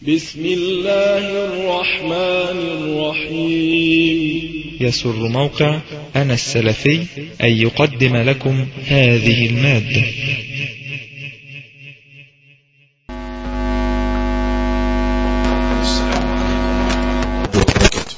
بسم الله الرحمن الرحيم يسر موقع أنا السلفي أن يقدم لكم هذه المادة السلام عليكم ورحمة الله وبركاته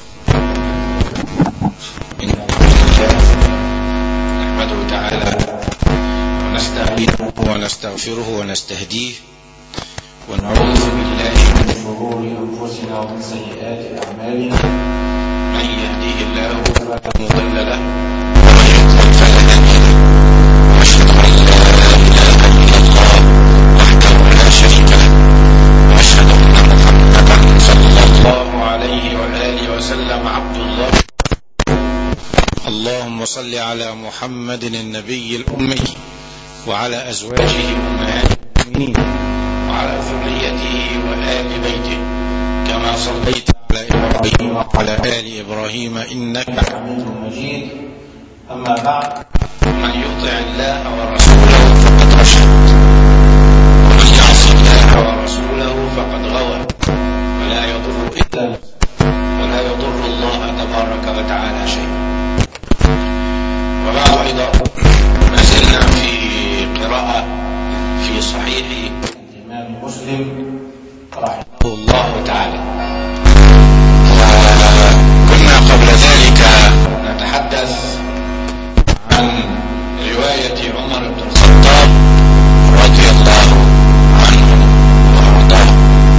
إن الحمد لله نحمده تعالى ونستعينه ونستغفره ونستهديه ونعوذ بالله من شرور أنفسنا ومن سيئات أعمالنا من يهديه الله فلا مضل له ومن يضلل فلا هادي له وأشهد أن لا إله إلا الله وحده لا شريك له وأشهد أن محمدا صلى الله عليه وآله وسلم عبد الله اللهم صل على محمد النبي الأمي وعلى أزواجه أمهات المؤمنين وعلى ذريته وآل بيته كما صليت على إبراهيم وعلى آل إبراهيم إنك حميد مجيد أما بعد من يطع الله ورسوله فقد رشد ومن يعص الله ورسوله فقد غوى ولا يضر إلا نفسه ولا يضر الله تبارك وتعالى شيئا وبعد أيضا ما زلنا في قراءة في صحيح الإمام مسلم رحمه الله تعالى وكنا قبل ذلك نتحدث عن رواية عمر بن الخطاب رضي الله عنه وأرضاه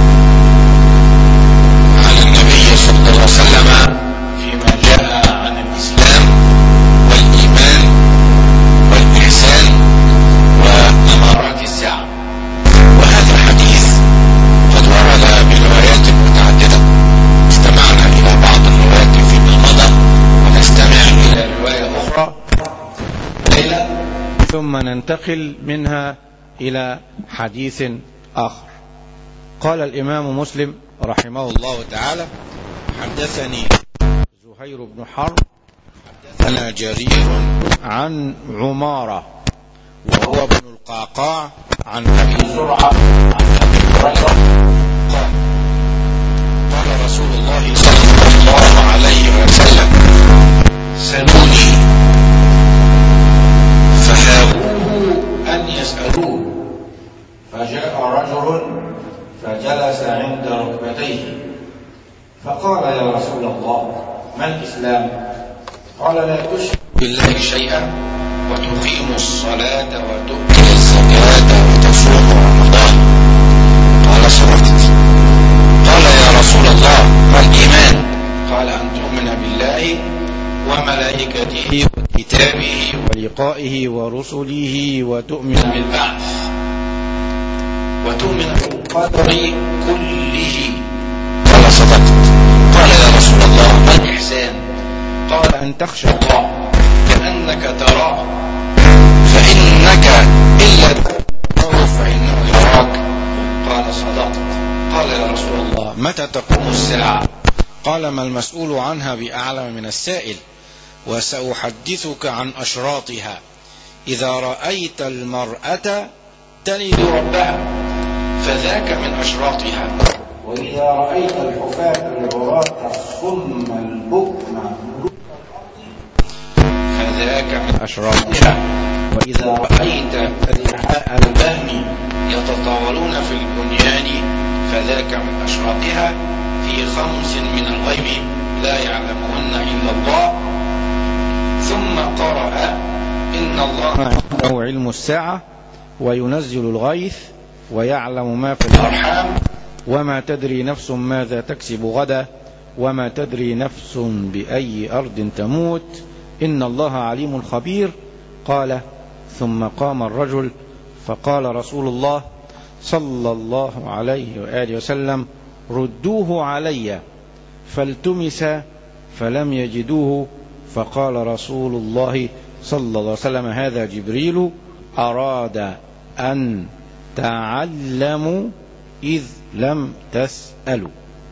عن النبي صلى الله عليه وسلم فيما جاء عن الإسلام والإيمان والإحسان وأمارات الساعة وهذا الحديث قد ورد بروايات متعددة استمعنا إلى بعض الروايات فيما مضى ونستمع إلى رواية أخرى ليلة ثم ننتقل منها إلى حديث آخر قال الإمام مسلم رحمه الله تعالى حدثني زهير بن حرب حدثنا جرير عن عمارة وهو ابن القعقاع عن أبي زرعة عن أبي هريرة قال قال رسول الله صلى الله عليه وسلم سلوني فهابوه أن يسألوه فجاء رجل فجلس عند ركبتيه فقال يا رسول الله ما الإسلام قال لا تشرك بالله شيئا وتقيم الصلاة وتؤتي الزكاة وتصوم رمضان قال صدقت قال يا رسول الله ما الإيمان قال أن تؤمن بالله وملائكته وكتابه ولقائه ورسله وتؤمن بالبعث وتؤمن بالقدر كله قال صدقت قال يا رسول الله ما الإحسان قال أن تخشى الله كأنك تراه فإنك إلا تراه فإنه يراك قال صدقت قال يا رسول الله متى تقوم الساعة قال ما المسؤول عنها بأعلم من السائل وسأحدثك عن أشراطها إذا رأيت المرأة تلد ربها فذاك من أشراطها وإذا رأيت الحفاة العراة الصم البكم فذاك من أشراطها وإذا رأيت الرعاء البهم يتطاولون في البنيان فذاك من أشراطها في خمس من الغيب لا يعلمهن إلا الله ثم قرأ إن الله عنده علم الساعة وينزل الغيث ويعلم ما في الأرحام وما تدري نفس ماذا تكسب غدا وما تدري نفس بأي أرض تموت إن الله عليم خبير قال ثم قام الرجل فقال رسول الله صلى الله عليه وآله وسلم ردوه علي فالتمس فلم يجدوه فقال رسول الله صلى الله عليه وسلم هذا جبريل أراد أن تعلموا إذ لم تسألوا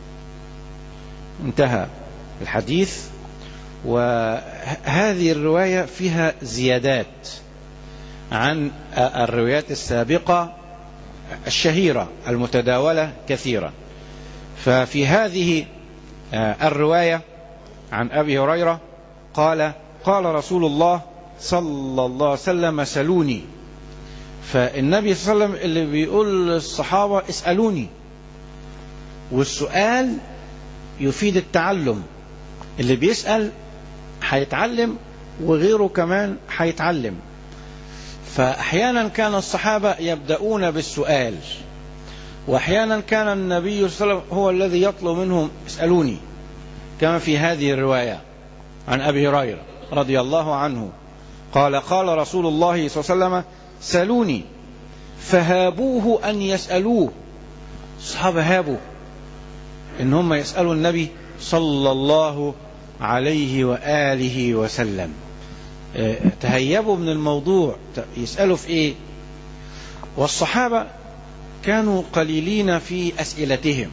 انتهى الحديث وهذه الرواية فيها زيادات عن الروايات السابقة الشهيرة المتداولة كثيرا ففي هذه الرواية عن أبي هريرة قال قال رسول الله صلى الله عليه وسلم سلوني فالنبي صلى الله عليه وسلم اللي بيقول للصحابة اسألوني والسؤال يفيد التعلم اللي بيسأل هيتعلم وغيره كمان هيتعلم فأحيانا كان الصحابة يبدأون بالسؤال وأحيانا كان النبي صلى الله عليه وسلم هو الذي يطلب منهم اسألوني كما في هذه الرواية عن أبي هريرة رضي الله عنه قال قال رسول الله صلى الله عليه وسلم سلوني فهابوه أن يسألوه الصحابة هابوا إن هم يسألوا النبي صلى الله عليه وآله وسلم تهيبوا من الموضوع يسألوا في إيه والصحابة كانوا قليلين في أسئلتهم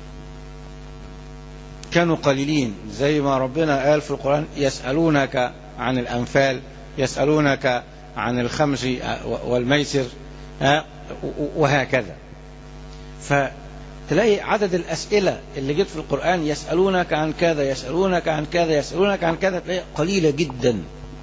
كانوا قليلين زي ما ربنا قال في القرآن يسألونك عن الأنفال يسألونك عن الخمس والميسر وهكذا فتلاقي عدد الأسئلة اللي جت في القرآن يسألونك عن كذا يسألونك عن كذا يسألونك عن كذا تلاقي قليلة جدا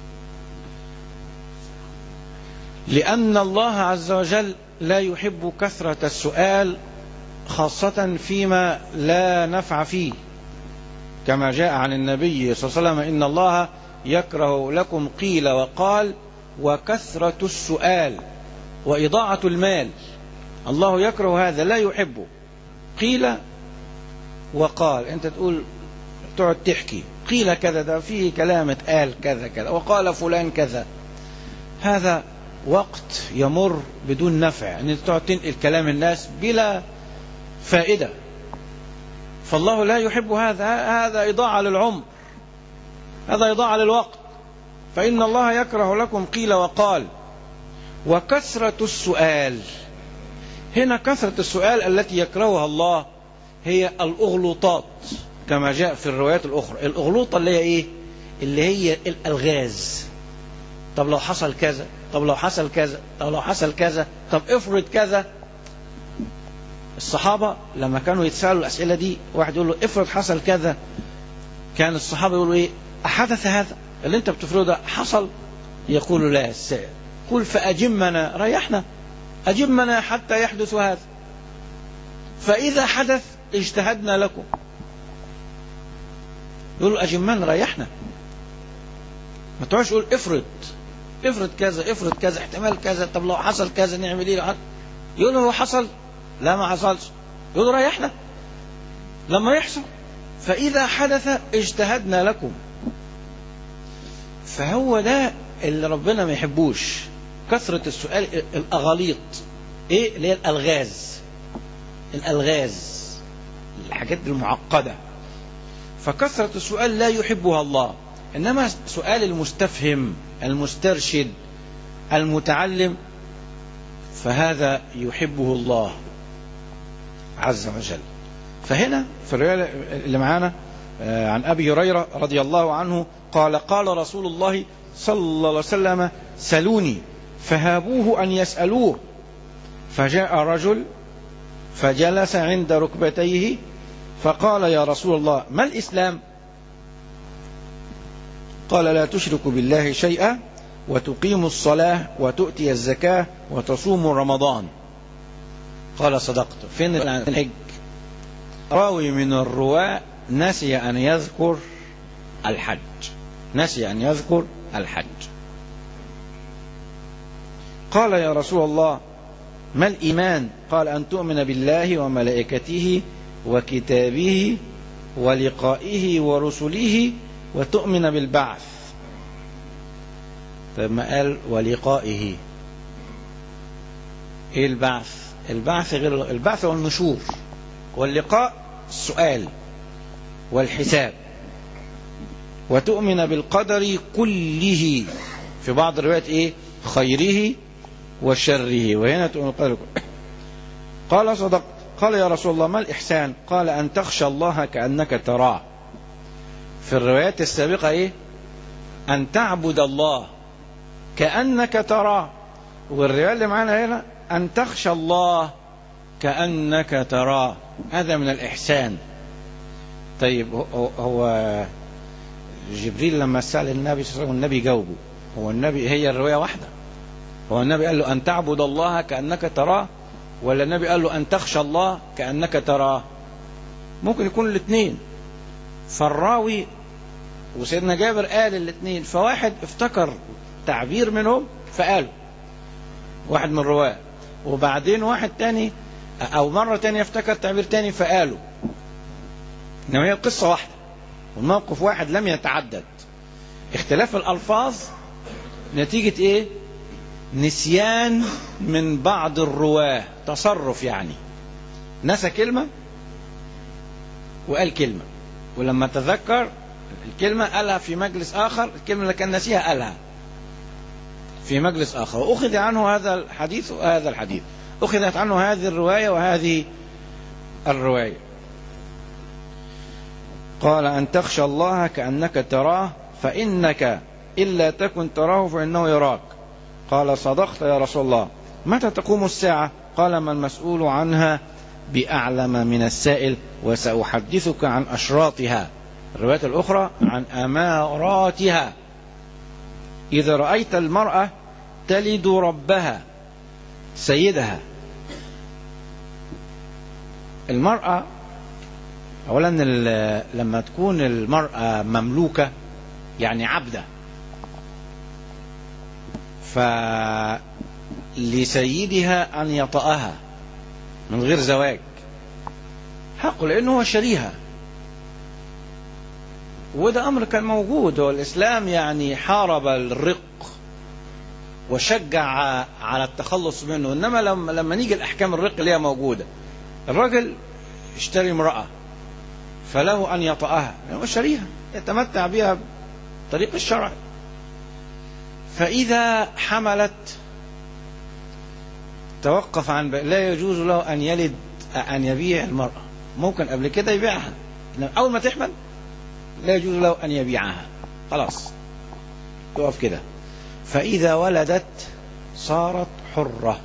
لأن الله عز وجل لا يحب كثرة السؤال خاصة فيما لا نفع فيه كما جاء عن النبي صلى الله عليه وسلم إن الله يكره لكم قيل وقال وكثرة السؤال وإضاعة المال الله يكره هذا لا يحبه قيل وقال أنت تقول تقعد تحكي قيل كذا ده فيه كلام اتقال كذا كذا وقال فلان كذا هذا وقت يمر بدون نفع ان تقعد تنقل كلام الناس بلا فائدة فالله لا يحب هذا هذا إضاعة للعمر هذا إضاعة للوقت فإن الله يكره لكم قيل وقال وكثرة السؤال هنا كثرة السؤال التي يكرهها الله هي الأغلوطات كما جاء في الروايات الأخرى الأغلوطة اللي هي إيه اللي هي الألغاز طب لو حصل كذا طب لو حصل كذا طب لو حصل كذا طب افرض كذا الصحابة لما كانوا يتسألوا الأسئلة دي واحد يقول له افرض حصل كذا كان الصحابة يقولوا ايه أحدث هذا اللي انت بتفرضه ده حصل يقول لا السائل قل فأجمنا ريحنا أجمنا حتى يحدث هذا فإذا حدث اجتهدنا لكم يقولوا أجمنا ريحنا ما تقعدش تقول افرض افرض كذا افرض كذا احتمال كذا طب لو حصل كذا نعمل ايه يقول هو حصل لا ما حصلش يقول ريحنا لما يحصل فإذا حدث اجتهدنا لكم فهو ده اللي ربنا ما يحبوش كثرة السؤال الأغاليط ايه اللي هي الألغاز الألغاز الحاجات المعقدة فكثرة السؤال لا يحبها الله إنما سؤال المستفهم المسترشد المتعلم فهذا يحبه الله عز وجل فهنا في الرواية اللي معانا عن أبي هريرة رضي الله عنه قال قال رسول الله صلى الله عليه وسلم سلوني فهابوه أن يسألوه فجاء رجل فجلس عند ركبتيه فقال يا رسول الله ما الإسلام قال لا تشرك بالله شيئا وتقيم الصلاة وتؤتي الزكاة وتصوم رمضان قال صدقت فين الحج راوي من الرواة نسي أن يذكر الحج نسي أن يذكر الحج قال يا رسول الله ما الإيمان قال أن تؤمن بالله وملائكته وكتابه ولقائه ورسله وتؤمن بالبعث طيب ما قال ولقائه ايه البعث البعث غير البعث هو النشور واللقاء السؤال والحساب وتؤمن بالقدر كله في بعض الروايات ايه خيره وشره وهنا تؤمن بالقدر كله قال صدق قال يا رسول الله ما الإحسان قال أن تخشى الله كأنك تراه في الروايات السابقة ايه أن تعبد الله كأنك تراه والرواية اللي معانا هنا أن تخشى الله كأنك تراه هذا من الإحسان طيب هو- هو جبريل لما سأل النبي صلى الله عليه وسلم النبي جاوبه هو النبي هي الرواية واحدة هو النبي قال له أن تعبد الله كأنك تراه ولا النبي قال له أن تخشى الله كأنك تراه ممكن يكون الاثنين فالراوي وسيدنا جابر قال الاثنين فواحد افتكر تعبير منهم فقاله واحد من الرواه وبعدين واحد تاني او مرة تانية افتكر تعبير تاني فقاله انما هي القصة واحدة والموقف واحد لم يتعدد اختلاف الالفاظ نتيجة ايه نسيان من بعض الرواه تصرف يعني نسى كلمة وقال كلمة ولما تذكر الكلمة قالها في مجلس آخر الكلمة اللي كان نسيها قالها في مجلس آخر وأخذ عنه هذا الحديث وهذا الحديث أخذت عنه هذه الرواية وهذه الرواية قال أن تخشى الله كأنك تراه فإنك إلا تكن تراه فإنه يراك قال صدقت يا رسول الله متى تقوم الساعة قال ما المسؤول عنها بأعلم من السائل وسأحدثك عن أشراطها الرواية الأخرى عن أماراتها إذا رأيت المرأة تلد ربها سيدها المرأة أولا ال- لما تكون المرأة مملوكة يعني عبدة فلسيدها أن يطأها من غير زواج حقه لأنه هو شريها وده أمر كان موجود والإسلام يعني حارب الرق وشجع على التخلص منه إنما لما, لما نيجي الأحكام الرق اللي هي موجودة الراجل اشتري امرأة فله أن يطأها يعني هو شريها يتمتع بها بطريق الشرع فإذا حملت توقف عن بيع لا يجوز له أن يلد أن يبيع المرأة ممكن قبل كده يبيعها إنما أول ما تحمل لا يجوز له أن يبيعها خلاص يقف كده فإذا ولدت صارت حرة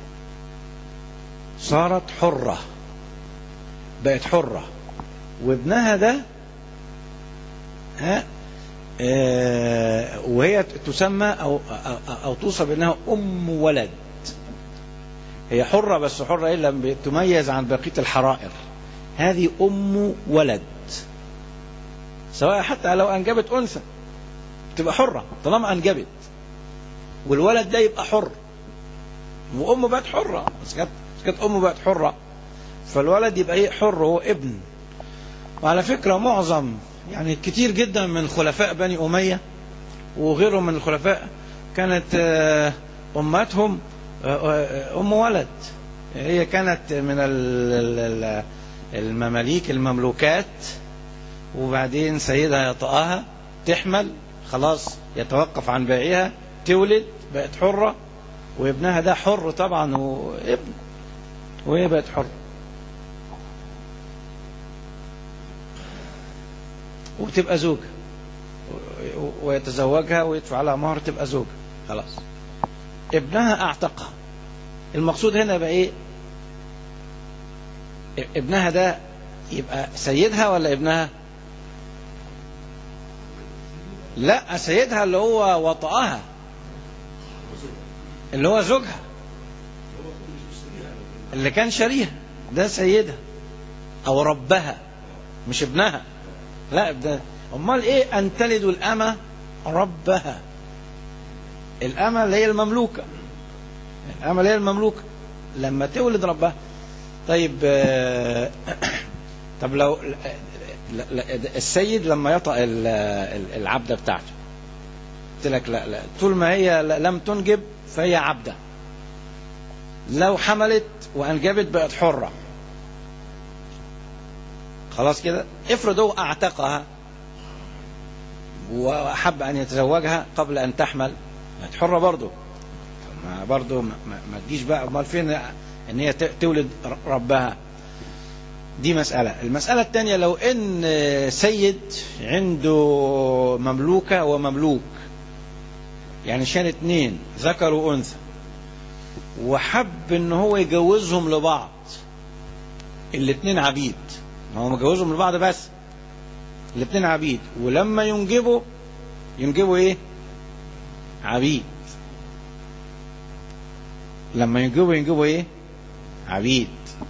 صارت حرة بقت حرة وابنها ده ها آه وهي تسمى أو, أو, أو توصف بأنها أم ولد هي حرة بس حرة إلا تميز عن بقية الحرائر هذه أم ولد سواء حتى لو أنجبت أنثى تبقى حرة طالما أنجبت والولد ده يبقى حر وأمه بقت حرة بس كانت كانت أمه بقت حرة فالولد يبقى إيه حر هو ابن وعلى فكرة معظم يعني كتير جدا من خلفاء بني أمية وغيرهم من الخلفاء كانت آه، أمهاتهم آه، آه، أم ولد هي كانت من ال- ال- ال- المماليك المملوكات وبعدين سيدها يطأها تحمل خلاص يتوقف عن بيعها تولد بقت حرة وابنها ده حر طبعا وابن وهي بقت حرة وتبقى زوجة و- ويتزوجها ويدفع لها مهر تبقى زوجة خلاص ابنها اعتقها المقصود هنا بقى ايه ابنها ده يبقى سيدها ولا ابنها لا سيدها اللي هو وطأها اللي هو زوجها اللي كان شاريها ده سيدها او ربها مش ابنها لا ابنها امال ايه ان تلد الامه ربها الامه اللي هي المملوكه الامه اللي هي المملوكه لما تولد ربها طيب آه، طب لو لا- لا- السيد لما يطأ ال- ال- العبدة بتاعته قلت لك لا لا طول ما هي ل- لم تنجب فهي عبدة لو حملت وأنجبت بقت حرة خلاص كده افرض هو اعتقها وأحب أن يتزوجها قبل أن تحمل بقت حرة برضه ما برضه ما, ما ما تجيش بقى امال فين ان هي ت- تولد ر- ربها دي مسألة المسألة الثانية لو ان سيد عنده مملوكة ومملوك يعني شان اتنين ذكر وانثى وحب ان هو يجوزهم لبعض الاثنين عبيد ما هو مجوزهم لبعض بس الاثنين عبيد ولما ينجبوا ينجبوا ايه عبيد لما ينجبوا ينجبوا ايه عبيد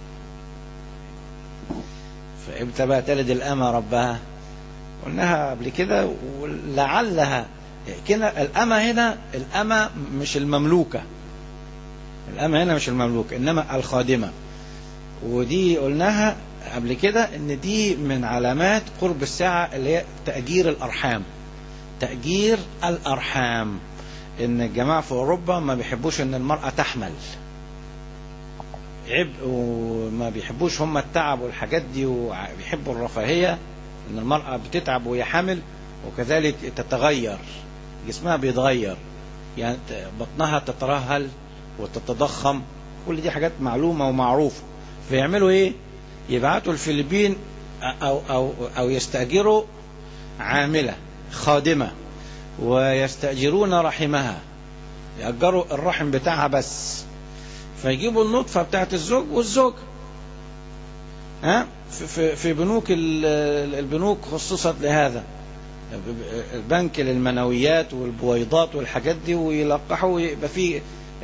فامتى بقى تلد الأمة ربها قلناها قبل كده ولعلها كده الأمة هنا الأمة مش المملوكة الأمة هنا مش المملوكة إنما الخادمة ودي قلناها قبل كده إن دي من علامات قرب الساعة اللي هي تأجير الأرحام تأجير الأرحام إن الجماعة في أوروبا ما بيحبوش إن المرأة تحمل عبء وما بيحبوش هم التعب والحاجات دي وبيحبوا الرفاهية ان المرأة بتتعب وهي حامل وكذلك تتغير جسمها بيتغير يعني بطنها تترهل وتتضخم كل دي حاجات معلومة ومعروفة فيعملوا ايه يبعتوا الفلبين او او او يستأجروا عاملة خادمة ويستأجرون رحمها يأجروا الرحم بتاعها بس فيجيبوا النطفة بتاعت الزوج والزوج ها في, في بنوك البنوك خصصت لهذا البنك للمنويات والبويضات والحاجات دي ويلقحوا يبقى فيه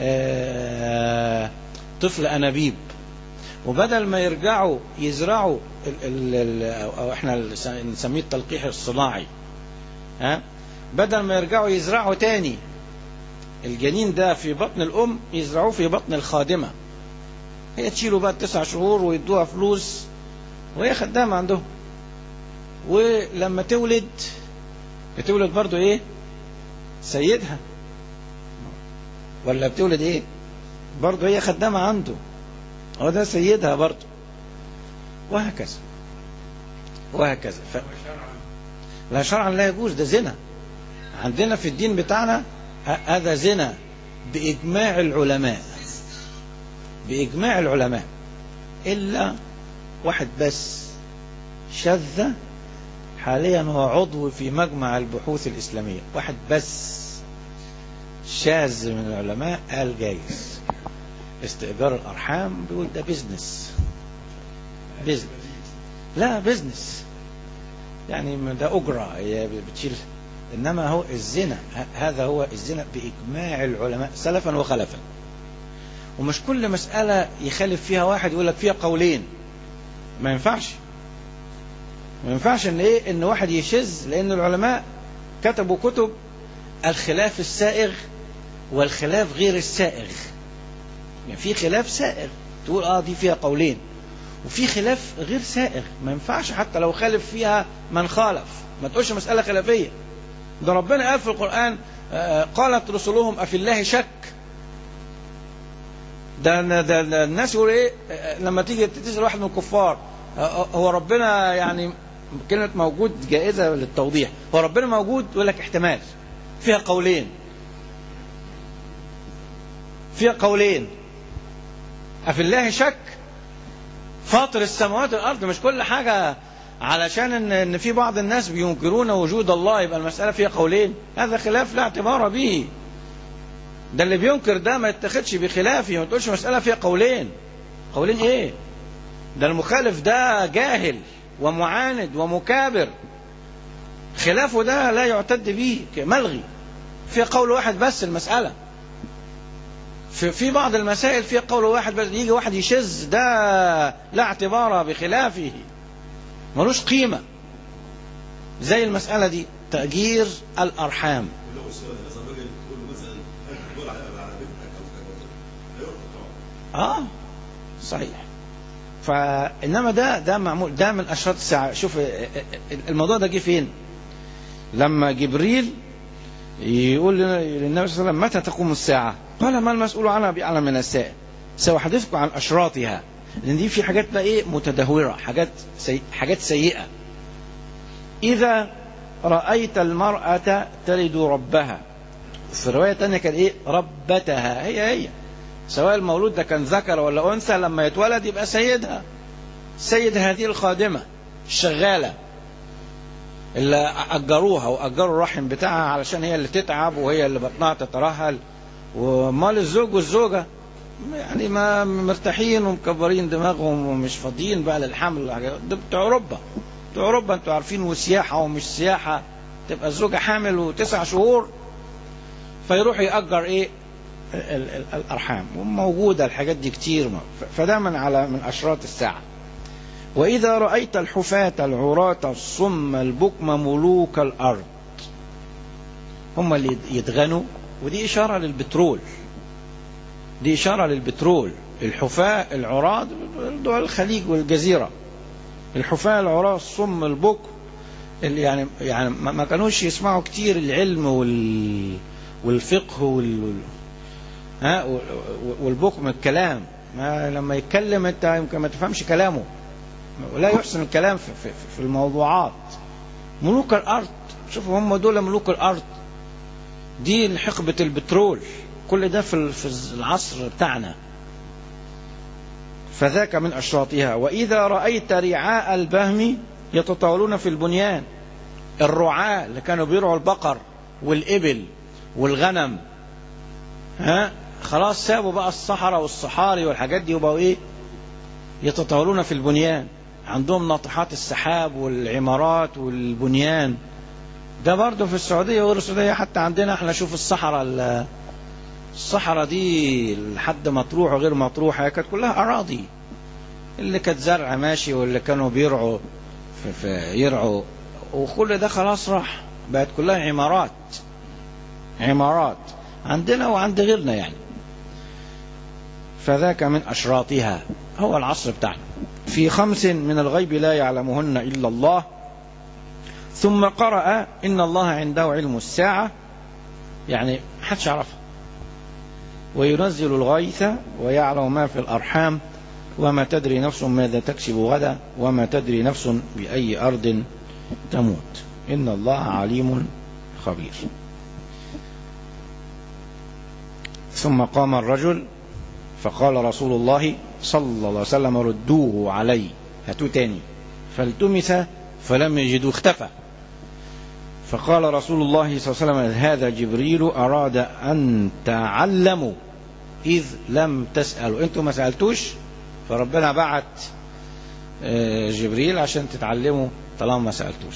طفل أنابيب وبدل ما يرجعوا يزرعوا ال ال أو احنا نسميه التلقيح الصناعي ها بدل ما يرجعوا يزرعوا تاني الجنين ده في بطن الأم يزرعوه في بطن الخادمة هي تشيله بقى تسع شهور ويدوها فلوس وهي خدامة عندهم ولما تولد بتولد برضو ايه سيدها ولا بتولد ايه برضو هي خدامة عنده هو ده سيدها برضو وهكذا وهكذا ف... لا شرعا لا يجوز ده زنا عندنا في الدين بتاعنا هذا زنا بإجماع العلماء بإجماع العلماء إلا واحد بس شذ حاليا هو عضو في مجمع البحوث الإسلامية واحد بس شاذ من العلماء قال جايز استئجار الأرحام بيقول ده بيزنس بيزنس لا بيزنس يعني ده أجرة هي بتشيل إنما هو الزنا هذا هو الزنا بإجماع العلماء سلفا وخلفا ومش كل مسألة يخالف فيها واحد يقول لك فيها قولين ما ينفعش ما ينفعش ان ايه ان واحد يشذ لان العلماء كتبوا كتب الخلاف السائغ والخلاف غير السائغ يعني في خلاف سائغ تقول اه دي فيها قولين وفي خلاف غير سائغ ما ينفعش حتى لو خالف فيها من خالف ما تقولش مسألة خلافية ده ربنا قال في القرآن آه قالت رسلهم أفي الله شك ده, ده, ده الناس يقول ايه لما تيجي تسأل واحد من الكفار هو ربنا يعني كلمة موجود جائزة للتوضيح هو ربنا موجود يقول لك احتمال فيها قولين فيها قولين أفي الله شك فاطر السماوات والأرض مش كل حاجة علشان ان ان في بعض الناس بينكرون وجود الله يبقى المسألة فيها قولين هذا خلاف لا اعتبار به ده اللي بينكر ده ما يتخذش بخلافه ما تقولش مسألة فيها قولين قولين ايه ده المخالف ده جاهل ومعاند ومكابر خلافه ده لا يعتد به ملغي في قول واحد بس المسألة في, في بعض المسائل في قول واحد بس يجي واحد يشز ده لا اعتبار بخلافه ملوش قيمة زي المسألة دي تأجير الأرحام اه صحيح فانما ده ده معمول ده من اشراط الساعه شوف الموضوع ده جه فين لما جبريل يقول للنبي صلى الله عليه وسلم متى تقوم الساعه قال ما المسؤول عنها باعلم من السائل سأحدثكم عن اشراطها لان دي في حاجات بقى ايه متدهوره حاجات سي... حاجات سيئه اذا رايت المراه تلد ربها في روايه ثانيه كان ايه ربتها هي هي سواء المولود ده كان ذكر ولا أنثى لما يتولد يبقى سيدها سيد هذه الخادمة الشغالة اللي أجروها وأجروا الرحم بتاعها علشان هي اللي تتعب وهي اللي بطنها تترهل ومال الزوج والزوجة يعني ما مرتاحين ومكبرين دماغهم ومش فاضيين بقى للحمل ده بتوع اوروبا بتوع اوروبا انتوا عارفين وسياحه ومش سياحه تبقى الزوجه حامل وتسع شهور فيروح يأجر ايه ال- ال- الارحام وموجوده الحاجات دي كتير ف- فده من على من اشراط الساعه واذا رايت الحفاة العراة الصم البكم ملوك الارض هم اللي يتغنوا ودي اشاره للبترول دي إشارة للبترول الحفاة العراة دول الخليج والجزيرة الحفاة العراة الصم البكم اللي يعني يعني ما ما كانوش يسمعوا كتير العلم وال والفقه وال وال- ها وال- والبكم الكلام ما لما يتكلم انت يمكن ما تفهمش كلامه ولا يحسن الكلام في, في, في الموضوعات ملوك الارض شوفوا هم دول ملوك الارض دي حقبة البترول كل ده في ال- في العصر بتاعنا فذاك من أشراطها وإذا رأيت رعاء البهم يتطاولون في البنيان الرعاة اللي كانوا بيرعوا البقر والإبل والغنم ها خلاص سابوا بقى الصحراء والصحاري والحاجات دي وبقوا إيه يتطاولون في البنيان عندهم ناطحات السحاب والعمارات والبنيان ده برضه في السعودية وغير السعودية حتى عندنا احنا شوف الصحراء ال- الصحراء دي لحد مطروح وغير مطروح هي كانت كلها أراضي اللي كانت زرع ماشي واللي كانوا بيرعوا في, في يرعوا وكل ده خلاص راح بقت كلها عمارات عمارات عندنا وعند غيرنا يعني فذاك من أشراطها هو العصر بتاعنا في خمس من الغيب لا يعلمهن إلا الله ثم قرأ إن الله عنده علم الساعة يعني محدش يعرفها وينزل الغيث ويعلم ما في الأرحام وما تدري نفس ماذا تكسب غدا وما تدري نفس بأي أرض تموت إن الله عليم خبير ثم قام الرجل فقال رسول الله صلى الله عليه وسلم ردوه علي هاتوه تاني فالتمس فلم يجدوا اختفى فقال رسول الله صلى الله عليه وسلم هذا جبريل أراد أن تعلموا إذ لم تسألوا أنتم ما سألتوش فربنا بعت آه، جبريل عشان تتعلموا طالما ما سألتوش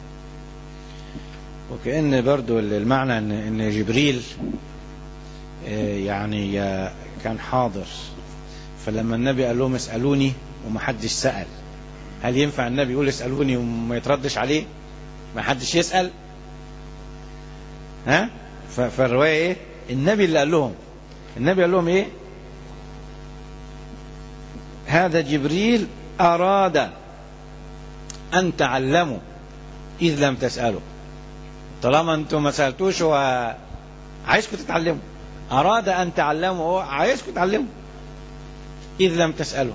وكأن برضو المعنى أن إن جبريل آه، يعني آه، كان حاضر فلما النبي قال لهم اسألوني ومحدش سأل هل ينفع النبي يقول اسألوني وما يتردش عليه ما حدش يسأل ها ف- فالرواية ايه النبي اللي قال لهم النبي قال لهم ايه هذا جبريل أراد أن تعلموا إذ لم تسألوا طالما أنتم ما سألتوش هو عايزكم تتعلموا أراد أن تعلموا هو عايزكم تتعلموا إذ لم تسألوا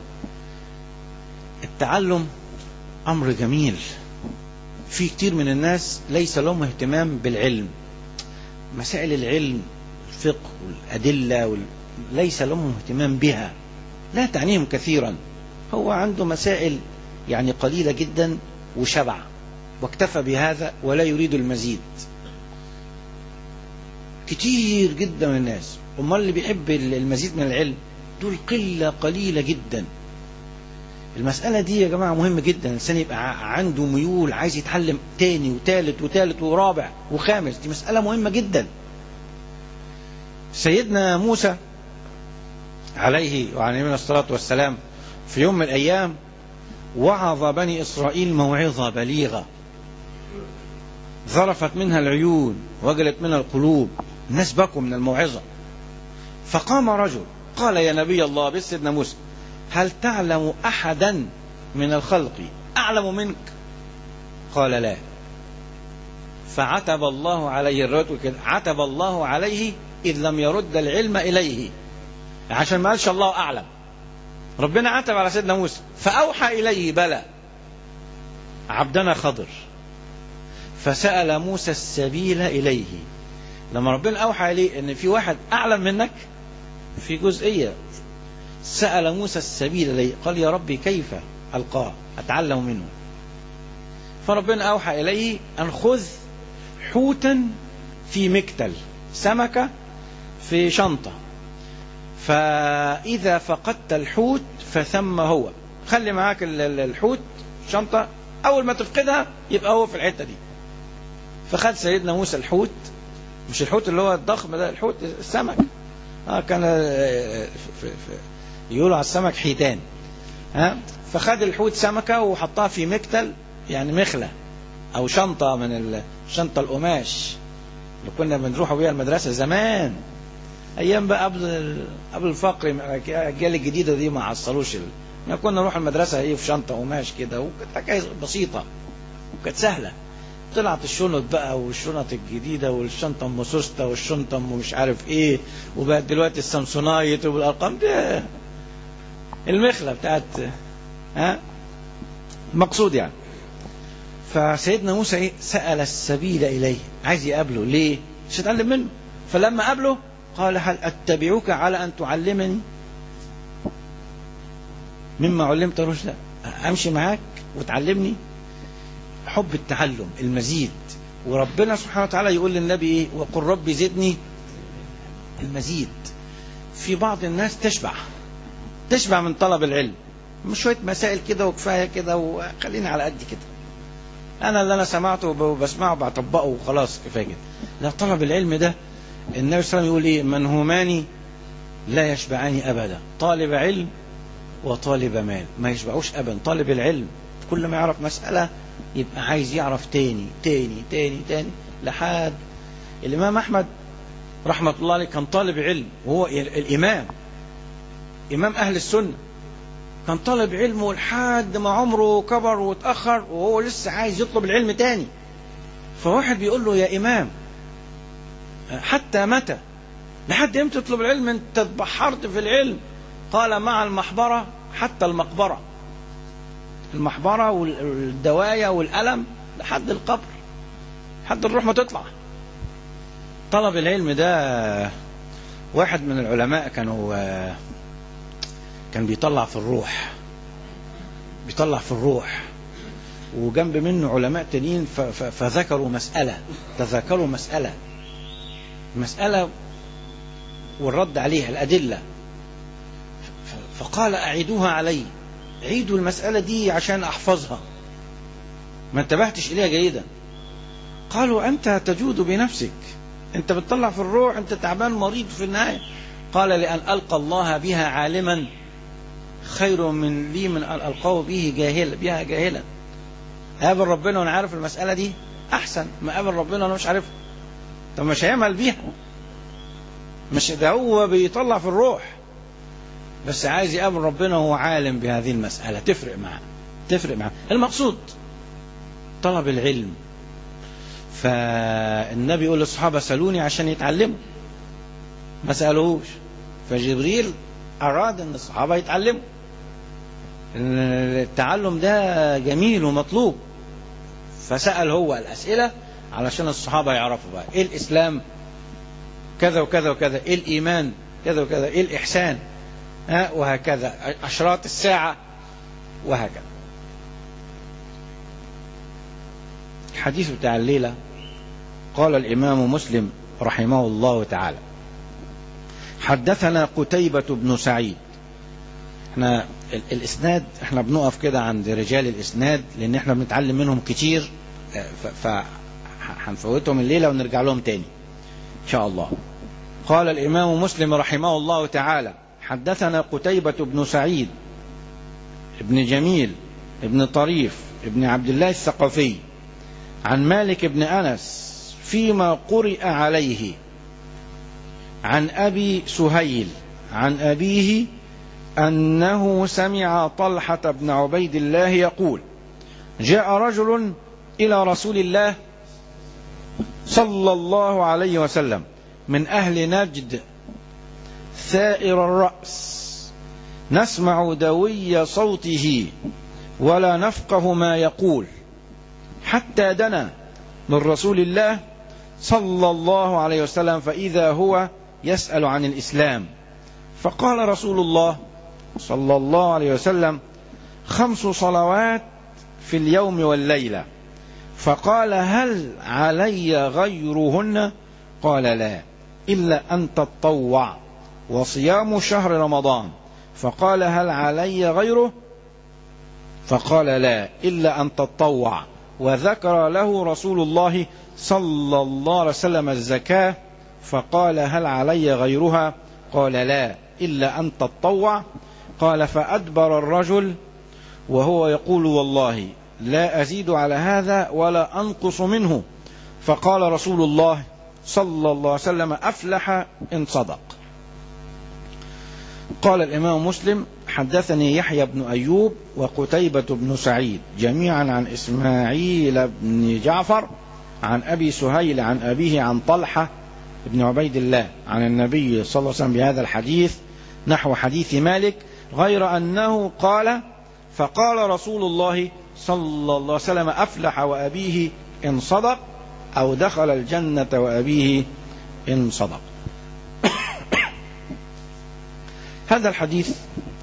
التعلم أمر جميل في كتير من الناس ليس لهم اهتمام بالعلم مسائل العلم الفقه والأدلة وال... ليس لهم اهتمام بها لا تعنيهم كثيرا هو عنده مسائل يعني قليلة جدا وشبع واكتفى بهذا ولا يريد المزيد كتير جدا من الناس امال اللي بيحب المزيد من العلم دول قلة قليلة جدا المسألة دي يا جماعة مهمة جدا الإنسان يبقى ع- عنده ميول عايز يتعلم تاني وتالت وتالت ورابع وخامس دي مسألة مهمة جدا سيدنا موسى عليه وعلى نبينا الصلاة والسلام في يوم من الأيام وعظ بني إسرائيل موعظة بليغة ظرفت منها العيون وجلت منها القلوب الناس بكوا من الموعظة فقام رجل قال يا نبي الله بسيدنا موسى هل تعلم أحدا من الخلق أعلم منك قال لا فعتب الله عليه الرجل كده عتب الله عليه إذ لم يرد العلم إليه عشان ما قالش الله أعلم ربنا عتب على سيدنا موسى فأوحى إليه بلى عبدنا خضر فسأل موسى السبيل إليه لما ربنا أوحى إليه إن في واحد أعلم منك في جزئية سأل موسى السبيل إليه قال يا ربي كيف ألقاه أتعلم منه فربنا أوحى إليه أن خذ حوتا في مكتل سمكة في شنطة فإذا فقدت الحوت فثم هو خلي معاك ال- ال- الحوت شنطة أول ما تفقدها يبقى هو في الحتة دي فخد سيدنا موسى الحوت مش الحوت اللي هو الضخم ده الحوت السمك اه كان آه، في في يقولوا على السمك حيتان ها فخد الحوت سمكة وحطها في مكتل يعني مخلة أو شنطة من ال- شنطة القماش اللي كنا بنروح بيها المدرسة زمان أيام بقى قبل ال- قبل الفقر الأجيال الجديدة دي ما عصروش ال... احنا كنا نروح المدرسة ايه في شنطة قماش كده وكانت حكاية بسيطة وكانت سهلة طلعت الشنط بقى والشنط الجديدة والشنطة ام سوسته والشنطة ام مش عارف ايه وبقت دلوقتي السامسونايت والارقام دي المخلة بتاعت ها مقصود يعني فسيدنا موسى ايه سأل السبيل إليه عايز يقابله ليه مش يتعلم منه فلما قابله قال هل أتبعك على أن تعلمني مما علمت رشدا أمشي معاك وتعلمني حب التعلم المزيد وربنا سبحانه وتعالى يقول للنبي ايه وقل ربي زدني المزيد في بعض الناس تشبع تشبع من طلب العلم مش شويه مسائل كده وكفايه كده وخليني على قد كده انا اللي انا سمعته وبسمعه بطبقه وخلاص كفايه كده لا طلب العلم ده النبي صلى الله عليه وسلم يقول ايه منهومان لا يشبعان ابدا طالب علم وطالب مال ما يشبعوش ابدا طالب العلم كل ما يعرف مساله يبقى عايز يعرف تاني تاني تاني تاني لحد الامام احمد رحمه الله عليه كان طالب علم وهو الامام امام اهل السنه كان طالب علم لحد ما عمره كبر واتاخر وهو لسه عايز يطلب العلم تاني فواحد بيقول له يا امام حتى متى لحد امتى تطلب العلم انت اتبحرت في العلم قال مع المحبره حتى المقبره المحبره والدوايه والالم لحد القبر لحد الروح ما تطلع طلب العلم ده واحد من العلماء كانوا كان بيطلع في الروح بيطلع في الروح وجنب منه علماء تانيين فذكروا مسألة تذكروا مسألة مسألة والرد عليها الأدلة فقال أعيدوها علي عيدوا المسألة دي عشان أحفظها ما انتبهتش إليها جيدا قالوا أنت تجود بنفسك أنت بتطلع في الروح أنت تعبان مريض في النهاية قال لأن ألقى الله بها عالما خير من لي من أن ألقاه به جاهلا بها جاهلا قابل ربنا وأنا عارف المسألة دي أحسن ما قابل ربنا وأنا مش عارفها طب مش هيعمل بيها مش ده هو بيطلع في الروح بس عايز يقابل ربنا وهو عالم بهذه المسألة تفرق معاه تفرق معاه المقصود طلب العلم فالنبي يقول للصحابة سألوني عشان يتعلموا ما سألوهوش فجبريل أراد أن الصحابة يتعلموا التعلم ده جميل ومطلوب فسأل هو الأسئلة علشان الصحابة يعرفوا بقى إيه الإسلام كذا وكذا وكذا إيه الإيمان كذا وكذا إيه الإحسان ها وهكذا أشراط الساعة وهكذا الحديث بتاع الليلة قال الإمام مسلم رحمه الله تعالى حدثنا قتيبة بن سعيد احنا الاسناد احنا بنقف كده عند رجال الاسناد لان احنا بنتعلم منهم كتير فهنفوتهم الليله ونرجع لهم تاني ان شاء الله قال الامام مسلم رحمه الله تعالى حدثنا قتيبة بن سعيد ابن جميل ابن طريف ابن عبد الله الثقفي عن مالك بن انس فيما قرئ عليه عن ابي سهيل عن ابيه انه سمع طلحه بن عبيد الله يقول جاء رجل الى رسول الله صلى الله عليه وسلم من اهل نجد ثائر الراس نسمع دوي صوته ولا نفقه ما يقول حتى دنا من رسول الله صلى الله عليه وسلم فاذا هو يسأل عن الإسلام فقال رسول الله صلى الله عليه وسلم خمس صلوات في اليوم والليلة فقال هل علي غيرهن قال لا إلا أن تطوع وصيام شهر رمضان فقال هل علي غيره فقال لا إلا أن تطوع وذكر له رسول الله صلى الله عليه وسلم الزكاة فقال هل علي غيرها قال لا إلا أن تطوع قال فأدبر الرجل وهو يقول والله لا أزيد على هذا ولا أنقص منه فقال رسول الله صلى الله عليه وسلم أفلح إن صدق قال الإمام مسلم حدثني يحيى بن أيوب وقتيبة بن سعيد جميعا عن إسماعيل بن جعفر عن أبي سهيل عن أبيه عن طلحة بن عبيد الله عن النبي صلى الله عليه وسلم بهذا الحديث نحو حديث مالك غير أنه قال فقال رسول الله صلى الله عليه وسلم أفلح وأبيه إن صدق أو دخل الجنة وأبيه إن صدق هذا الحديث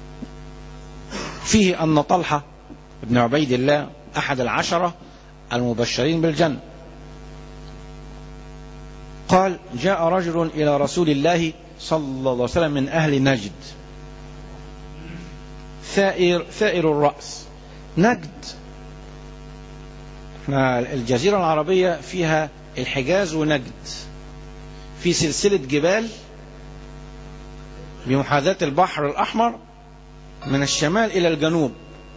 فيه أن طلحة بن عبيد الله أحد العشرة المبشرين بالجنة قال جاء رجل إلى رسول الله صلى الله عليه وسلم من أهل نجد ثائر, ثائر الرأس نجد احنا الجزيرة العربية فيها الحجاز ونجد في سلسلة جبال بمحاذاة البحر الأحمر من الشمال إلى الجنوب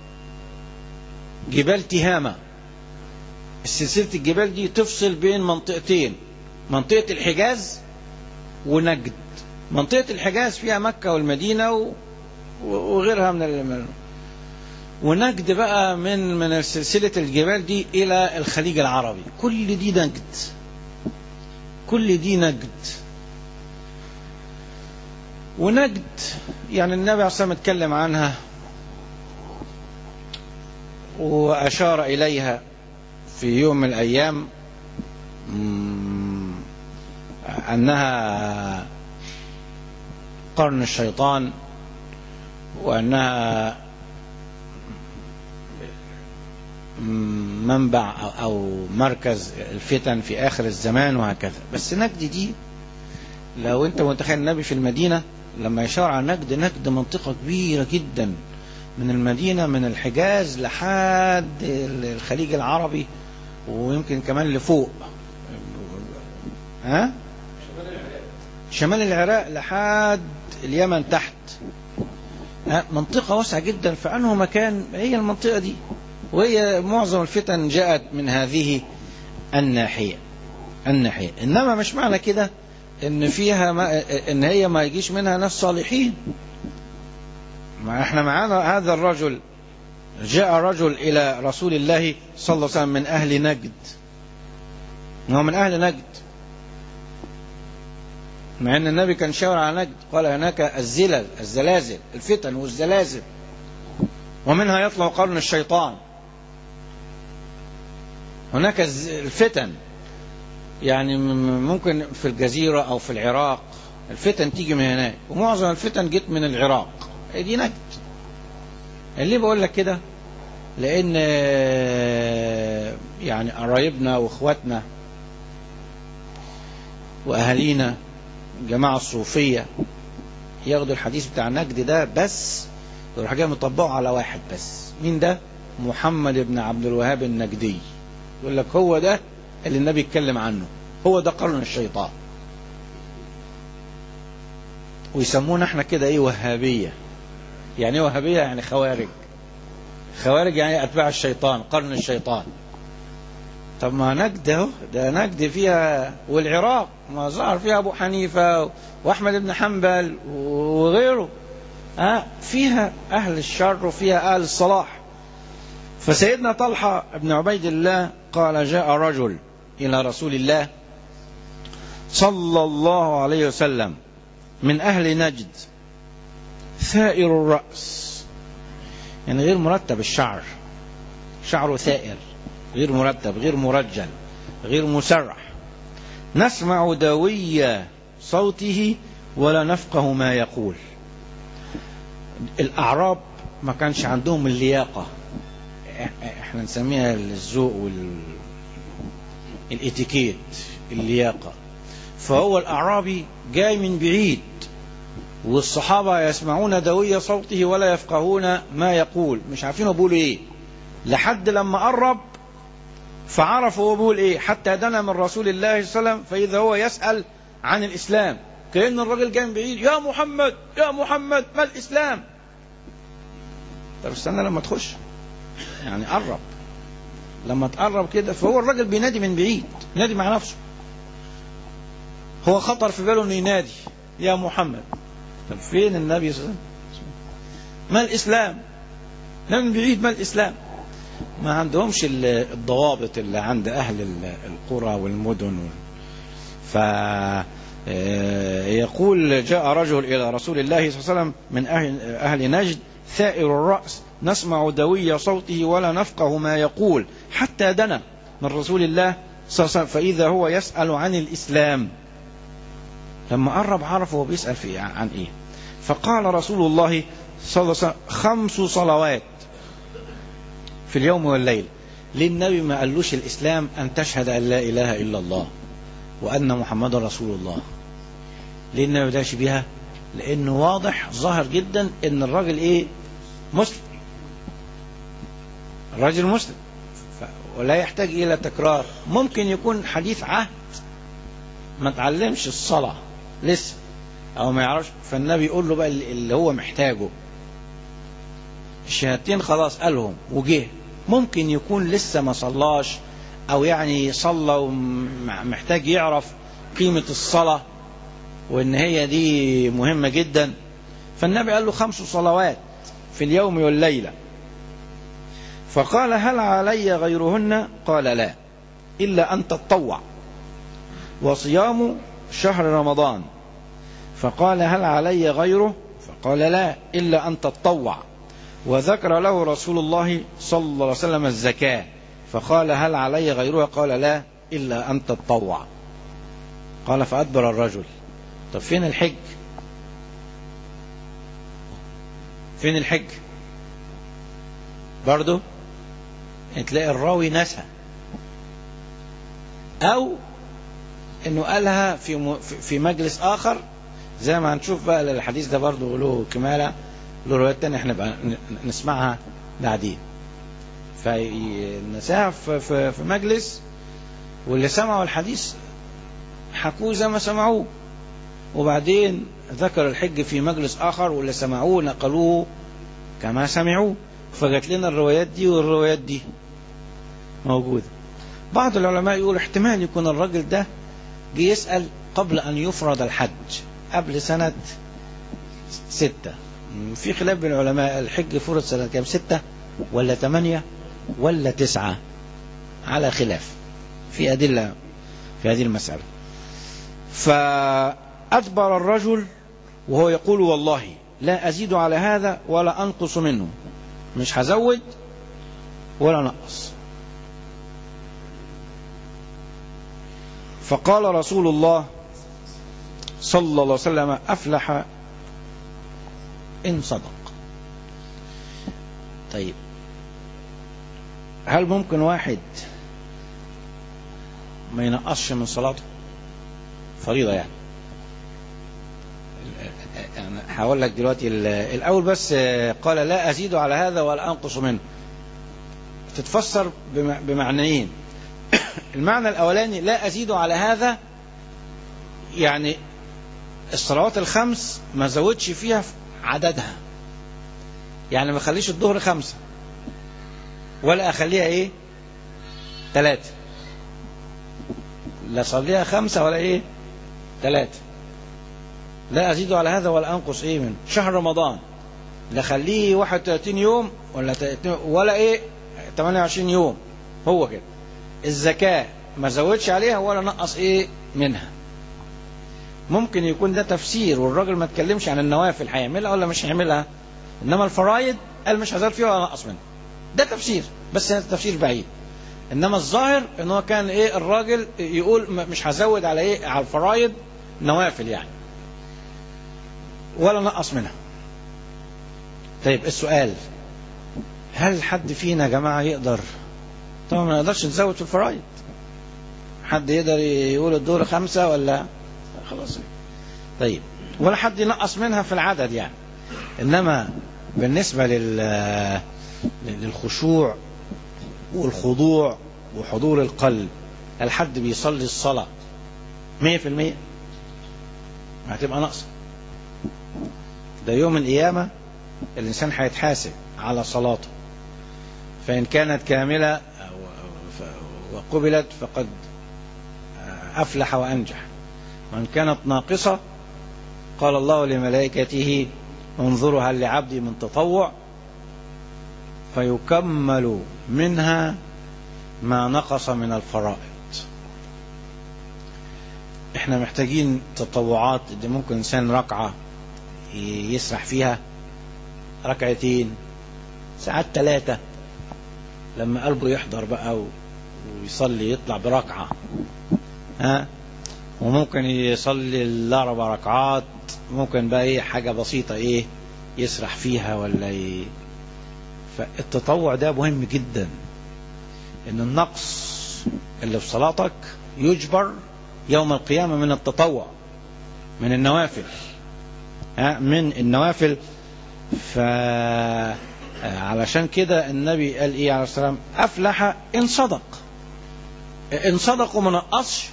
جبال تهامة سلسلة الجبال دي تفصل بين منطقتين منطقة الحجاز ونجد منطقة الحجاز فيها مكة والمدينة و... وغيرها من ال... ونجد بقى من من سلسلة الجبال دي إلى الخليج العربي كل دي نجد كل دي نجد ونجد يعني النبي عليه الصلاة والسلام اتكلم عنها وأشار إليها في يوم من الأيام أنها قرن الشيطان وأنها منبع أو مركز الفتن في آخر الزمان وهكذا بس نجد دي لو أنت متخيل النبي في المدينة لما يشار على نجد نجد منطقة كبيرة جدا من المدينة من الحجاز لحد الخليج العربي ويمكن كمان لفوق ها شمال العراق لحد اليمن تحت منطقة واسعة جدا فأنه مكان هي المنطقة دي وهي معظم الفتن جاءت من هذه الناحية الناحية إنما مش معنى كده إن فيها ما إن هي ما يجيش منها ناس صالحين ما احنا معانا هذا الرجل جاء رجل إلى رسول الله صلى الله عليه وسلم من أهل نجد هو من أهل نجد مع أن النبي كان شاور على نجد قال هناك الزلل الزلازل الفتن والزلازل ومنها يطلع قرن الشيطان هناك الفتن يعني ممكن في الجزيرة أو في العراق الفتن تيجي من هناك ومعظم الفتن جت من العراق دي نجد اللي بقول لك كده لأن يعني قرايبنا وإخواتنا وأهالينا الجماعة الصوفية ياخدوا الحديث بتاع نجد ده بس يروح جاي مطبقه على واحد بس مين ده محمد بن عبد الوهاب النجدي يقول لك هو ده اللي النبي اتكلم عنه هو ده قرن الشيطان ويسمونا احنا كده ايه وهابية يعني ايه وهابية يعني خوارج خوارج يعني اتباع الشيطان قرن الشيطان طب ما نجد اهو ده نجد فيها والعراق ما ظهر فيها ابو حنيفه واحمد بن حنبل وغيره ها فيها اهل الشر وفيها اهل الصلاح فسيدنا طلحه بن عبيد الله قال جاء رجل الى رسول الله صلى الله عليه وسلم من اهل نجد ثائر الراس يعني غير مرتب الشعر شعره ثائر غير مرتب غير مرجل غير مسرح نسمع دوي صوته ولا نفقه ما يقول الأعراب ما كانش عندهم اللياقة احنا نسميها الذوق وال الاتيكيت اللياقة فهو الأعرابي جاي من بعيد والصحابة يسمعون دوي صوته ولا يفقهون ما يقول مش عارفين هو بيقول ايه لحد لما قرب فعرفوا هو بيقول ايه حتى دنا من رسول الله صلى الله عليه وسلم فإذا هو يسأل عن الإسلام كأن الراجل جاي من بعيد يا محمد يا محمد ما الإسلام طب استنى لما تخش يعني قرب لما تقرب كده فهو الراجل بينادي من بعيد ينادي مع نفسه هو خطر في باله انه ينادي يا محمد طب فين النبي صلى الله عليه وسلم ما الاسلام لا من بعيد ما الاسلام ما عندهمش الضوابط اللي عند اهل القرى والمدن ف يقول جاء رجل الى رسول الله صلى الله عليه وسلم من اهل اهل نجد ثائر الراس نسمع دوي صوته ولا نفقه ما يقول حتى دنا من رسول الله صلى الله عليه وسلم فإذا هو يسأل عن الإسلام لما قرب عرف هو بيسأل في عن إيه فقال رسول الله صلى الله عليه وسلم خمس صلوات في اليوم والليل ليه النبي ما قالوش الإسلام أن تشهد أن لا إله إلا الله وأن محمد رسول الله ليه النبي بداش بيها لأنه واضح ظاهر جدا أن الراجل إيه مسلم الراجل مسلم ولا يحتاج إلى تكرار ممكن يكون حديث عهد ما تعلمش الصلاة لسه أو ما يعرفش فالنبي يقول له بقى اللي هو محتاجه الشهادتين خلاص قالهم وجه ممكن يكون لسه ما صلاش أو يعني صلى ومحتاج يعرف قيمة الصلاة وإن هي دي مهمة جدا فالنبي قال له خمس صلوات في اليوم والليلة فقال هل علي غيرهن قال لا إلا أن تتطوع وصيام شهر رمضان فقال هل علي غيره فقال لا إلا أن تتطوع وذكر له رسول الله صلى الله عليه وسلم الزكاة فقال هل علي غيرها قال لا إلا أن تتطوع قال فأدبر الرجل طب فين الحج فين الحج برضو تلاقي الراوي نسى او انه قالها في في مجلس اخر زي ما هنشوف بقى الحديث ده برضه له كماله له روايات تانية احنا بقى نسمعها بعدين فنساها في, في, في مجلس واللي سمعوا الحديث حكوه زي ما سمعوه وبعدين ذكر الحج في مجلس آخر واللي سمعوه نقلوه كما سمعوه فجت لنا الروايات دي والروايات دي موجودة بعض العلماء يقول احتمال يكون الراجل ده جه يسأل قبل أن يفرض الحج قبل سنة ستة في خلاف بين العلماء الحج فرض سنة كام ستة ولا ثمانية ولا تسعة على خلاف في أدلة في هذه المسألة فأدبر الرجل وهو يقول والله لا أزيد على هذا ولا أنقص منه مش هزود ولا نقص فقال رسول الله صلى الله عليه وسلم أفلح إن صدق طيب هل ممكن واحد ما ينقصش من صلاته فريضة يعني يعني هقول لك دلوقتي الأول بس قال لا أزيد على هذا ولا أنقص منه تتفسر بمعنيين المعنى الأولاني لا أزيد على هذا يعني الصلوات الخمس ما زودش فيها عددها يعني ما اخليش الظهر خمسة ولا أخليها إيه ثلاثة لا صليها خمسة ولا إيه ثلاثة لا أزيد على هذا ولا أنقص إيه من شهر رمضان لا خليه 31 يوم ولا ولا إيه 28 يوم هو كده الزكاة ما زودش عليها ولا نقص إيه منها ممكن يكون ده تفسير والراجل ما اتكلمش عن النوافل هيعملها ولا مش هيعملها انما الفرائض قال مش هزود فيها ولا نقص منها ده تفسير بس هذا تفسير بعيد انما الظاهر ان هو كان ايه الراجل يقول مش هزود على ايه على الفرائض نوافل يعني ولا نقص منها طيب السؤال هل حد فينا يا جماعه يقدر طبعا ما نقدرش نزود في الفرائض حد يقدر يقول الدور خمسة ولا خلاص طيب ولا حد ينقص منها في العدد يعني إنما بالنسبة لل للخشوع والخضوع وحضور القلب هل حد بيصلي الصلاة مية في المية هتبقى ناقصة ده يوم القيامة الإنسان هيتحاسب على صلاته فإن كانت كاملة وقبلت فقد أفلح وأنجح وإن كانت ناقصة قال الله لملائكته انظروا هل لعبدي من تطوع فيكمل منها ما نقص من الفرائض احنا محتاجين تطوعات دي ممكن انسان ركعة يسرح فيها ركعتين ساعات ثلاثة لما قلبه يحضر بقى ويصلي يطلع بركعة ها وممكن يصلي الاربع ركعات ممكن بقى ايه حاجة بسيطة ايه يسرح فيها ولا ي... فالتطوع ده مهم جدا ان النقص اللي في صلاتك يجبر يوم القيامة من التطوع من النوافل ها من النوافل ف علشان كده النبي قال ايه عليه السلام افلح ان صدق ان صدق وما نقصش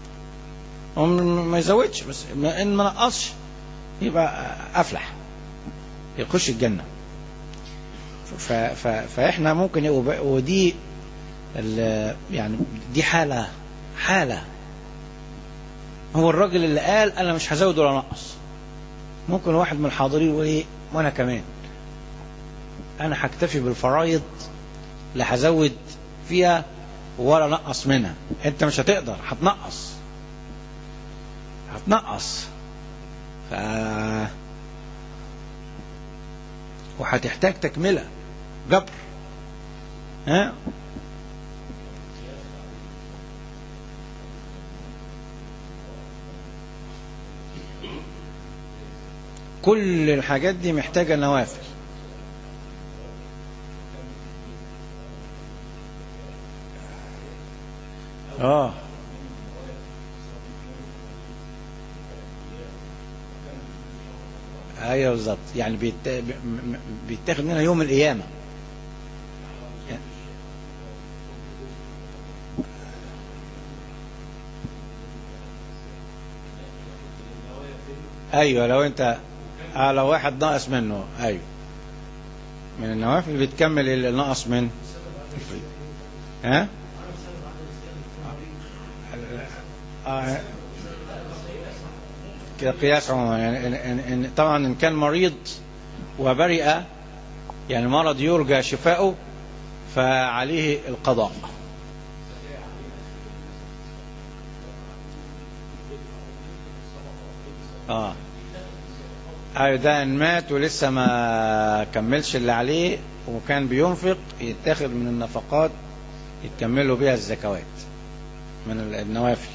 ما يزودش بس ان ما نقصش يبقى افلح يخش الجنه ف ف فاحنا ممكن ودي يعني دي حاله حاله هو الراجل اللي قال انا مش هزود ولا انقص ممكن واحد من الحاضرين يقول ايه وانا كمان انا هكتفي بالفرايض لا هزود فيها ولا نقص منها انت مش هتقدر هتنقص هتنقص ف وهتحتاج تكمله جبر ها كل الحاجات دي محتاجة نوافل اه ايوه بالظبط يعني بيت... بيتاخد منها يوم القيامه يعني... ايوه لو انت آه لو واحد ناقص منه ايوه من النوافل بتكمل اللي نقص من ها آه قياس عموما يعني إن إن إن طبعا ان كان مريض وبرئ يعني مرض يرجى شفاؤه فعليه القضاء اه ايوه ده ان مات ولسه ما كملش اللي عليه وكان بينفق يتاخد من النفقات يتكملوا بيها الزكوات من النوافل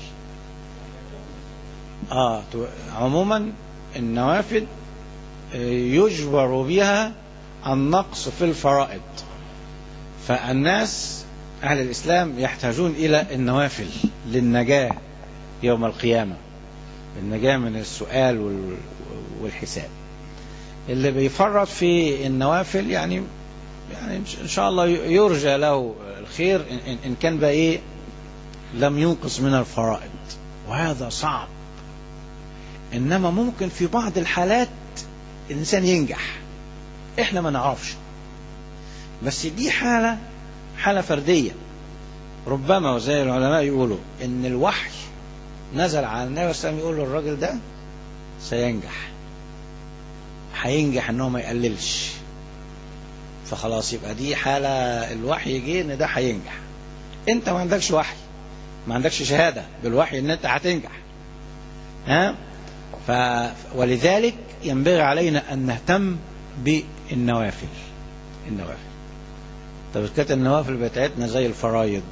اه عموما النوافل يجبر بها النقص في الفرائض فالناس أهل الإسلام يحتاجون إلى النوافل للنجاة يوم القيامة النجاة من السؤال والحساب اللي بيفرط في النوافل يعني يعني إن شاء الله يرجى له الخير إن كان بقى إيه لم ينقص من الفرائض وهذا صعب إنما ممكن في بعض الحالات الإنسان ينجح إحنا ما نعرفش بس دي حالة حالة فردية ربما وزي العلماء يقولوا إن الوحي نزل على النبي صلى الله عليه وسلم يقول له الراجل ده سينجح هينجح إن هو ما يقللش فخلاص يبقى دي حالة الوحي جه إن ده هينجح أنت ما عندكش وحي ما عندكش شهادة بالوحي إن أنت هتنجح ها ف... ولذلك ينبغي علينا أن نهتم بالنوافل النوافل طب كانت النوافل بتاعتنا زي الفرايض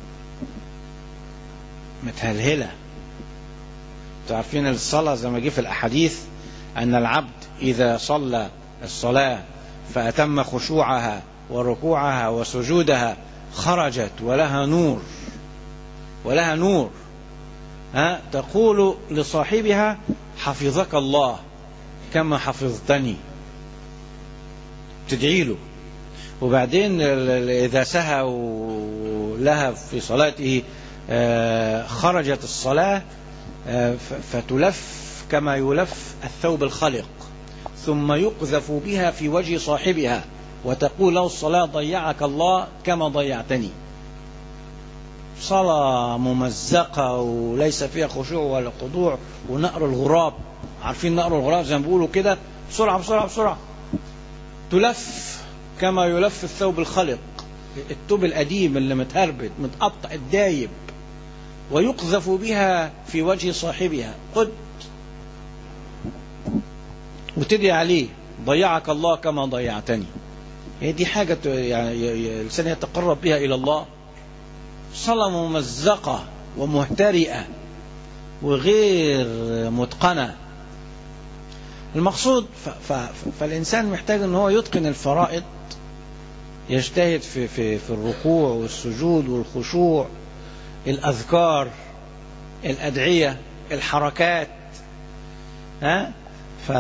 متهلهلة تعرفين الصلاة زي ما جه في الأحاديث أن العبد إذا صلى الصلاة فأتم خشوعها وركوعها وسجودها خرجت ولها نور ولها نور ها تقول لصاحبها حفظك الله كما حفظتني تدعي له وبعدين ال- ال- إذا سهى لها في صلاته آه، خرجت الصلاة آه، ف- فتلف كما يلف الثوب الخلق ثم يقذف بها في وجه صاحبها وتقول له الصلاة ضيعك الله كما ضيعتني صلاة ممزقة وليس فيها خشوع ولا خضوع ونقر الغراب عارفين نقر الغراب زي ما بيقولوا كده بسرعة بسرعة بسرعة تلف كما يلف الثوب الخلق الثوب القديم اللي متهربد متقطع الدايب ويقذف بها في وجه صاحبها قد وتدعي عليه ضيعك الله كما ضيعتني هي دي حاجة ت- يعني ي- ي- الإنسان يتقرب بها إلى الله صلاة ممزقة ومهترئة وغير متقنة المقصود ف- ف- فالإنسان محتاج أن هو يتقن الفرائض يجتهد في, في, في الركوع والسجود والخشوع الأذكار الأدعية الحركات ها ف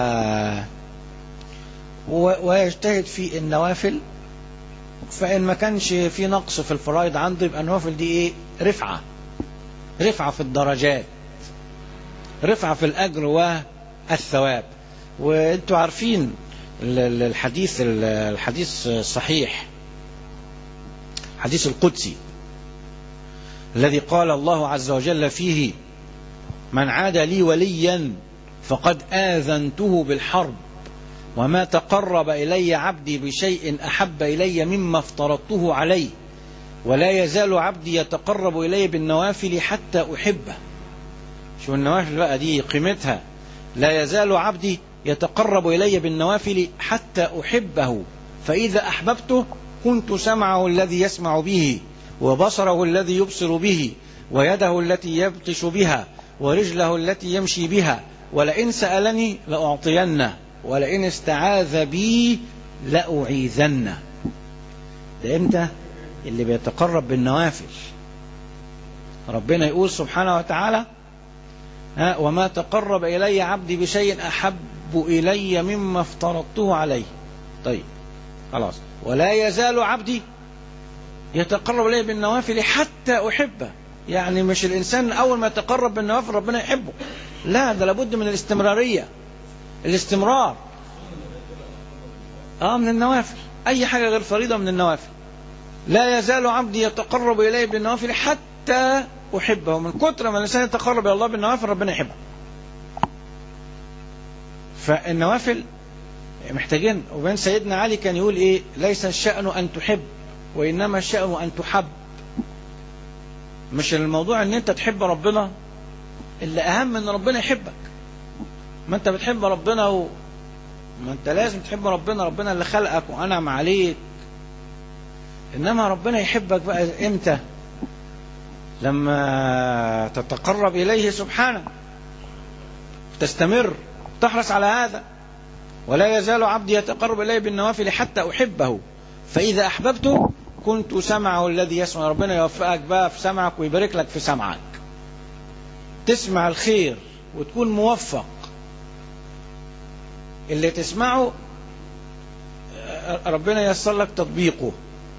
و- ويجتهد في النوافل فإن ما كانش في نقص في الفرائض عنده يبقى النوافل دي إيه رفعة رفعة في الدرجات رفعة في الأجر والثواب وانتوا عارفين ال- ال- الحديث ال- الحديث الصحيح الحديث القدسي الذي قال الله عز وجل فيه من عاد لي وليا فقد آذنته بالحرب وما تقرب إلي عبدي بشيء أحب إلي مما افترضته عليه ولا يزال عبدي يتقرب إلي بالنوافل حتى أحبه شو النوافل بقى دي قيمتها لا يزال عبدي يتقرب إلي بالنوافل حتى أحبه فإذا أحببته كنت سمعه الذي يسمع به وبصره الذي يبصر به ويده التي يبطش بها ورجله التي يمشي بها ولئن سألني لأعطينه ولئن استعاذ بي لأعيذنه ده امتى اللي بيتقرب بالنوافل ربنا يقول سبحانه وتعالى ها وما تقرب إلي عبدي بشيء أحب إلي مما افترضته عليه طيب خلاص ولا يزال عبدي يتقرب إلي بالنوافل حتى أحبه يعني مش الإنسان أول ما يتقرب بالنوافل ربنا يحبه لا ده لابد من الاستمرارية الاستمرار اه من النوافل أي حاجة غير فريضة من النوافل لا يزال عبدي يتقرب إلي بالنوافل حتى أحبه من كتر ما الإنسان يتقرب إلى الله بالنوافل ربنا يحبه فالنوافل محتاجين وبين سيدنا علي كان يقول إيه ليس الشأن أن تحب وإنما الشأن أن تحب مش الموضوع ان انت تحب ربنا اللي اهم ان ربنا يحبك ما انت بتحب ربنا و... ما انت لازم تحب ربنا ربنا اللي خلقك وانعم عليك انما ربنا يحبك بقى امتى لما تتقرب اليه سبحانه تستمر تحرص على هذا ولا يزال عبدي يتقرب الي بالنوافل حتى احبه فاذا احببته كنت سمعه الذي يسمع ربنا يوفقك بقى في سمعك ويبارك لك في سمعك تسمع الخير وتكون موفق اللي تسمعه ربنا ييسر لك تطبيقه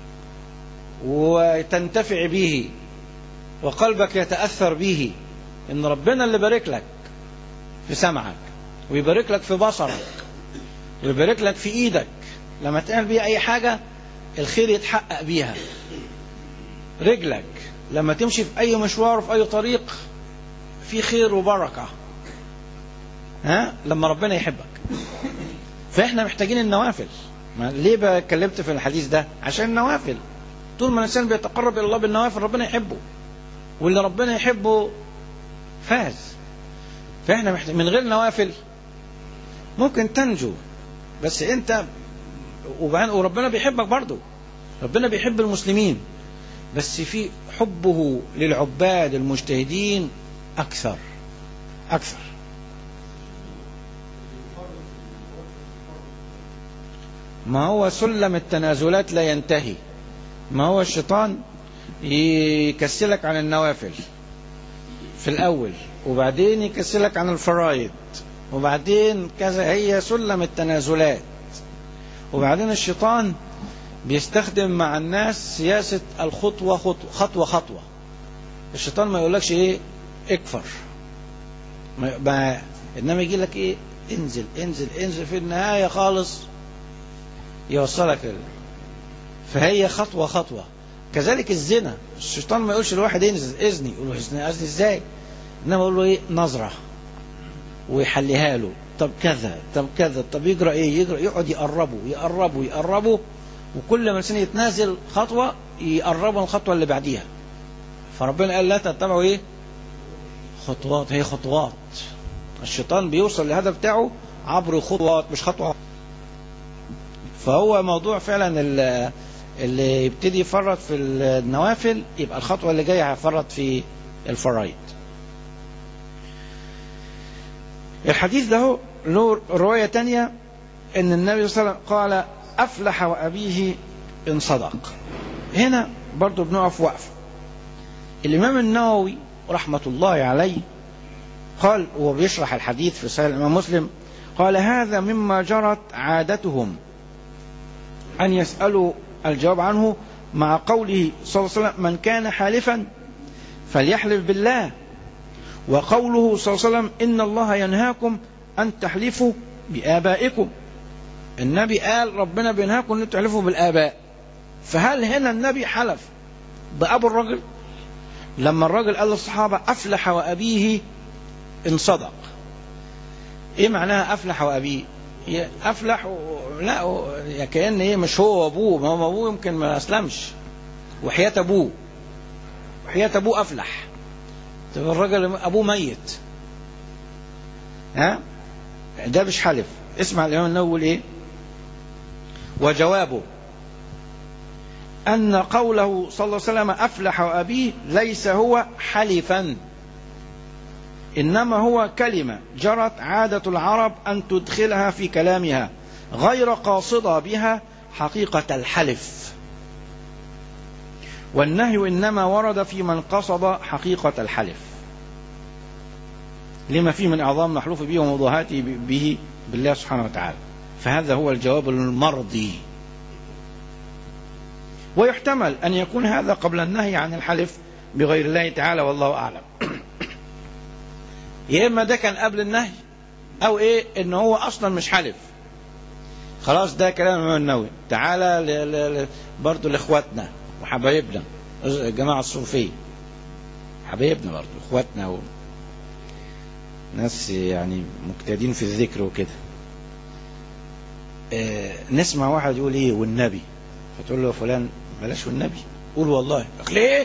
وتنتفع به وقلبك يتأثر به ان ربنا اللي بارك لك في سمعك ويبارك لك في بصرك ويبارك لك في ايدك لما تعمل بيه اي حاجة الخير يتحقق بيها رجلك لما تمشي في اي مشوار وفي اي طريق في خير وبركة ها لما ربنا يحبك فاحنا محتاجين النوافل ما ليه بقى اتكلمت في الحديث ده عشان النوافل طول ما الانسان بيتقرب الى الله بالنوافل ربنا يحبه واللي ربنا يحبه فاز فاحنا محتاج من غير نوافل ممكن تنجو بس انت وبعدين وربنا بيحبك برضه ربنا بيحب المسلمين بس في حبه للعباد المجتهدين أكثر أكثر ما هو سلم التنازلات لا ينتهي ما هو الشيطان يكسلك عن النوافل في الأول وبعدين يكسلك عن الفرائض وبعدين كذا هي سلم التنازلات وبعدين الشيطان بيستخدم مع الناس سياسة الخطوة خطوة خطوة, خطوة. الشيطان ما يقولكش ايه اكفر ما ما انما يجي لك ايه انزل انزل انزل في النهاية خالص يوصلك ال... فهي خطوة خطوة كذلك الزنا الشيطان ما يقولش الواحد انزل اذني يقول له اذني اذني ازاي انما يقول له ايه نظرة ويحليها له طب كذا طب كذا طب يجرى ايه يجرى يقعد يقربه يقربه يقربه وكل ما الانسان يتنازل خطوة يقربه الخطوة اللي بعديها فربنا قال لا تتبعوا ايه خطوات هي خطوات الشيطان بيوصل للهدف بتاعه عبر خطوات مش خطوة فهو موضوع فعلا اللي يبتدي يفرط في النوافل يبقى الخطوة اللي جاية هيفرط في الفرايد الحديث ده له رواية تانية ان النبي صلى الله عليه وسلم قال افلح وابيه ان صدق هنا برضو بنقف وقف الامام النووي رحمة الله عليه قال وهو بيشرح الحديث في صحيح الامام مسلم قال هذا مما جرت عادتهم ان يسألوا الجواب عنه مع قوله صلى الله عليه وسلم من كان حالفا فليحلف بالله وقوله صلى الله عليه وسلم إن الله ينهاكم أن تحلفوا بآبائكم النبي قال ربنا بينهاكم أن تحلفوا بالآباء فهل هنا النبي حلف بأبو الرجل لما الرجل قال للصحابة أفلح وأبيه إن صدق إيه معناها أفلح وأبيه أفلح و... لا و... كأن إيه مش هو وأبوه ما هو أبوه يمكن ما أسلمش وحياة أبوه وحياة أبوه أفلح طب الراجل ابوه ميت ها ده مش حلف اسمع الامام النووي ايه وجوابه ان قوله صلى الله عليه وسلم افلح وابيه ليس هو حلفا انما هو كلمه جرت عاده العرب ان تدخلها في كلامها غير قاصده بها حقيقه الحلف والنهي إنما ورد في من قصد حقيقة الحلف لما فيه من أعظام محلوف به ومضاهاته به بالله سبحانه وتعالى فهذا هو الجواب المرضي ويحتمل أن يكون هذا قبل النهي عن الحلف بغير الله تعالى والله أعلم يا إما ده كان قبل النهي أو إيه إن هو أصلا مش حلف خلاص ده كلام الإمام النووي تعالى برضه لإخواتنا وحبايبنا الجماعة الصوفية حبايبنا برضه اخواتنا و... ناس يعني مجتهدين في الذكر وكده آه نسمع واحد يقول ايه والنبي فتقول له يا فلان بلاش والنبي قول والله ليه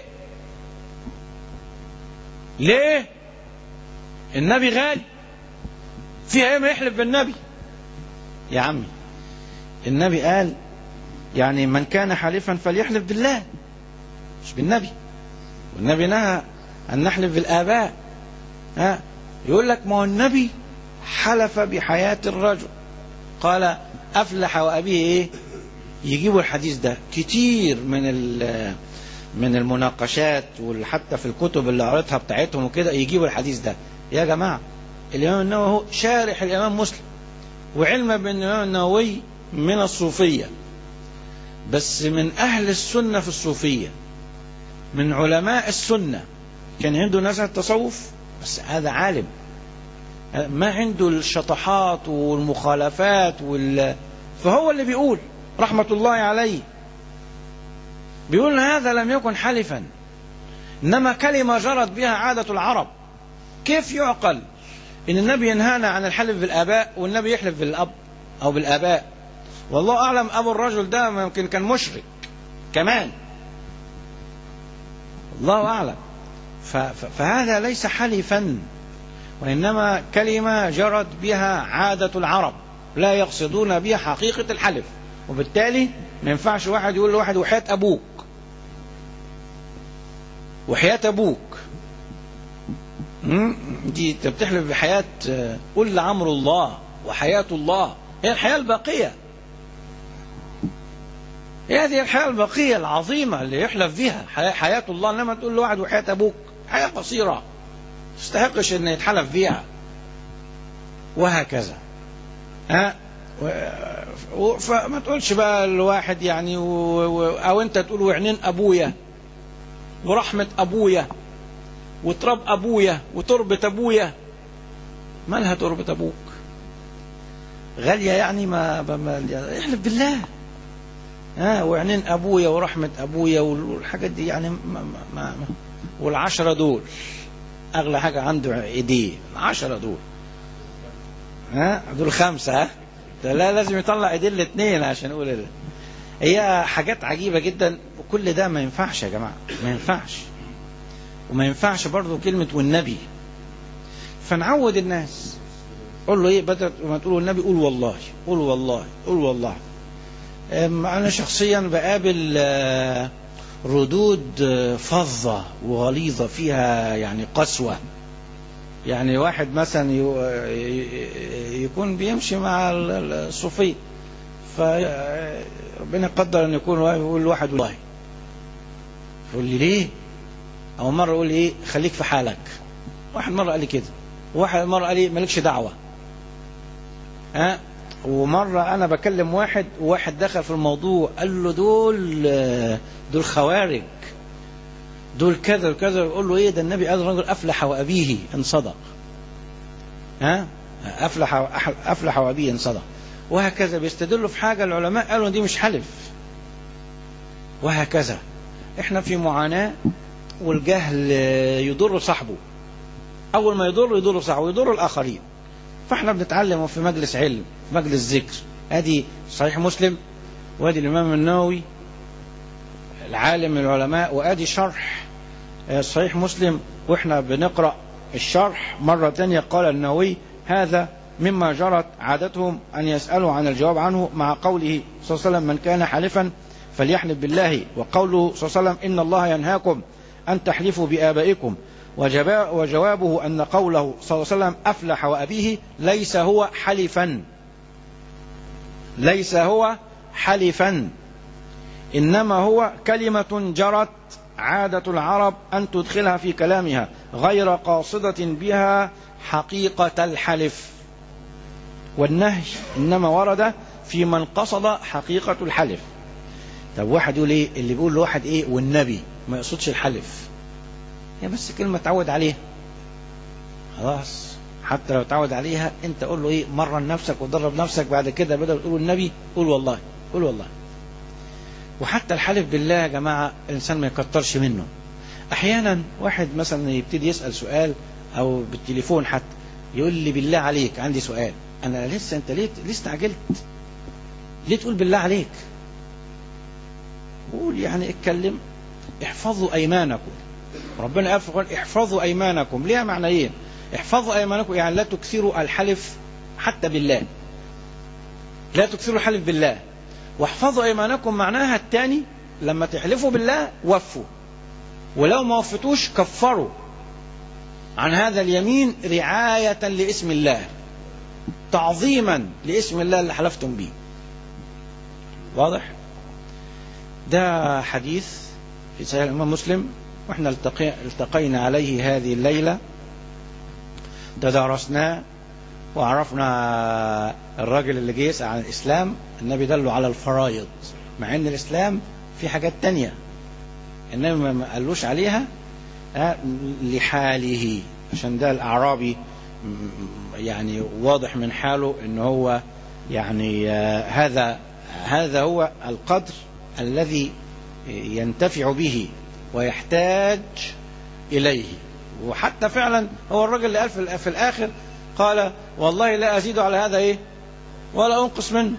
ليه النبي غالي في ايه ما يحلف بالنبي يا عمي النبي قال يعني من كان حالفا فليحلف بالله مش بالنبي والنبي نهى أن نحلف بالآباء ها يقول لك ما هو النبي حلف بحياة الرجل قال أفلح وأبيه إيه يجيبوا الحديث ده كتير من من المناقشات وحتى في الكتب اللي قريتها بتاعتهم وكده يجيبوا الحديث ده يا جماعة الإمام النووي هو شارح الإمام مسلم وعلم بأن الإمام النووي من الصوفية بس من أهل السنة في الصوفية من علماء السنة كان عنده ناس التصوف بس هذا عالم ما عنده الشطحات والمخالفات وال... فهو اللي بيقول رحمة الله عليه بيقول هذا لم يكن حلفا إنما كلمة جرت بها عادة العرب كيف يعقل إن النبي ينهانا عن الحلف بالآباء والنبي يحلف بالأب أو بالآباء والله أعلم أبو الرجل ده ممكن كان مشرك كمان الله أعلم فهذا ليس حلفا وإنما كلمة جرت بها عادة العرب لا يقصدون بها حقيقة الحلف وبالتالي ما ينفعش واحد يقول لواحد وحياة أبوك وحياة أبوك دي انت بتحلف بحياة قل لعمر الله وحياة الله هي الحياة الباقية هذه الحياة البقية العظيمة اللي يحلف بها حياة الله انما تقول لواحد وحياة ابوك حياة قصيرة تستحقش ان يتحلف بيها وهكذا ها و... فما تقولش بقى الواحد يعني و... و... او انت تقول وعينين ابويا ورحمة ابويا وتراب ابويا وتربة ابويا مالها تربة ابوك غالية يعني ما, ما... احلف بالله ها وعينين ابويا ورحمة ابويا والحاجات دي يعني ما ما ما والعشرة دول اغلى حاجة عنده ايديه العشرة دول ها دول خمسة ها لا لازم يطلع ايدين الاثنين عشان يقول ده. هي حاجات عجيبة جدا وكل ده ما ينفعش يا جماعة ما ينفعش وما ينفعش برضه كلمة والنبي فنعود الناس قول له ايه بدل ما تقول النبي قول والله قول والله قول والله انا شخصيا بقابل ردود فظة وغليظة فيها يعني قسوة يعني واحد مثلا يكون بيمشي مع الصوفية فربنا يقدر ان يكون يقول واحد والله يقول لي ليه او مرة يقول لي ايه خليك في حالك واحد مرة قال لي كده واحد مرة قال لي مالكش دعوة ها ومرة أنا بكلم واحد وواحد دخل في الموضوع قال له دول دول خوارج دول كذا وكذا يقول له ايه ده النبي قال الرجل افلح وابيه ان صدق ها افلح افلح وابيه ان صدق وهكذا بيستدلوا في حاجه العلماء قالوا دي مش حلف وهكذا احنا في معاناه والجهل يضر صاحبه اول ما يضر يضر صاحبه يضر الاخرين فاحنا بنتعلم في مجلس علم في مجلس ذكر ادي صحيح مسلم وادي الامام النووي العالم من العلماء وادي شرح صحيح مسلم واحنا بنقرا الشرح مره ثانيه قال النووي هذا مما جرت عادتهم ان يسالوا عن الجواب عنه مع قوله صلى الله عليه وسلم من كان حالفا فليحلف بالله وقوله صلى الله عليه وسلم ان الله ينهاكم ان تحلفوا بابائكم وجوابه ان قوله صلى الله عليه وسلم افلح وابيه ليس هو حلفا ليس هو حلفا إنما هو كلمة جرت عادة العرب أن تدخلها في كلامها غير قاصدة بها حقيقة الحلف والنهي إنما ورد في من قصد حقيقة الحلف طب واحد يقول ايه اللي بيقول لواحد ايه والنبي ما يقصدش الحلف هي بس كلمة تعود عليها خلاص حتى لو تعود عليها انت قول له ايه مرن نفسك ودرب نفسك بعد كده بدل تقول النبي قول والله قول والله وحتى الحلف بالله يا جماعة الإنسان ما يكترش منه أحيانا واحد مثلا يبتدي يسأل سؤال أو بالتليفون حتى يقول لي بالله عليك عندي سؤال أنا لسه أنت ليه ليه استعجلت ليه تقول بالله عليك قول يعني اتكلم احفظوا أيمانكم ربنا قال احفظوا أيمانكم ليها معنى إيه احفظوا أيمانكم يعني لا تكثروا الحلف حتى بالله لا تكثروا الحلف بالله واحفظوا ايمانكم معناها الثاني لما تحلفوا بالله وفوا ولو ما وفتوش كفروا عن هذا اليمين رعاية لاسم الله تعظيما لاسم الله اللي حلفتم به واضح ده حديث في صحيح الإمام مسلم واحنا التقي... التقينا عليه هذه الليلة تدارسناه وعرفنا الراجل اللي جه يسأل عن الإسلام النبي دله على الفرائض مع ان الإسلام في حاجات تانية النبي ما قالوش عليها لحاله عشان ده الأعرابي يعني واضح من حاله ان هو يعني هذا هذا هو القدر الذي ينتفع به ويحتاج إليه وحتى فعلا هو الرجل اللي قال في الآخر قال والله لا أزيد على هذا إيه ولا أنقص منه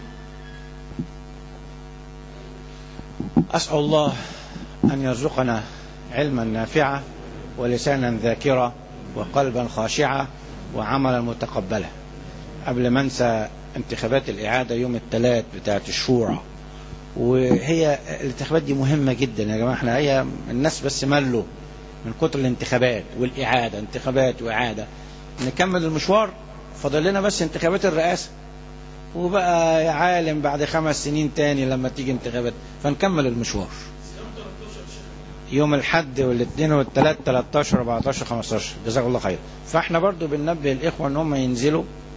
أسأل الله أن يرزقنا علما نافعا ولسانا ذاكرا وقلبا خاشعا وعملا متقبلا قبل ما انسى انتخابات الإعادة يوم الثلاث بتاعت الشورى وهي الانتخابات دي مهمة جدا يا جماعة احنا هي الناس بس ملوا من كتر الانتخابات والإعادة انتخابات وإعادة نكمل المشوار فاضل لنا بس انتخابات الرئاسة وبقى يا عالم بعد خمس سنين تاني لما تيجي انتخابات فنكمل المشوار يوم الحد والاثنين والثلاث 13 14 15 جزاك الله خير فاحنا برضو بننبه الاخوه ان هم ينزلوا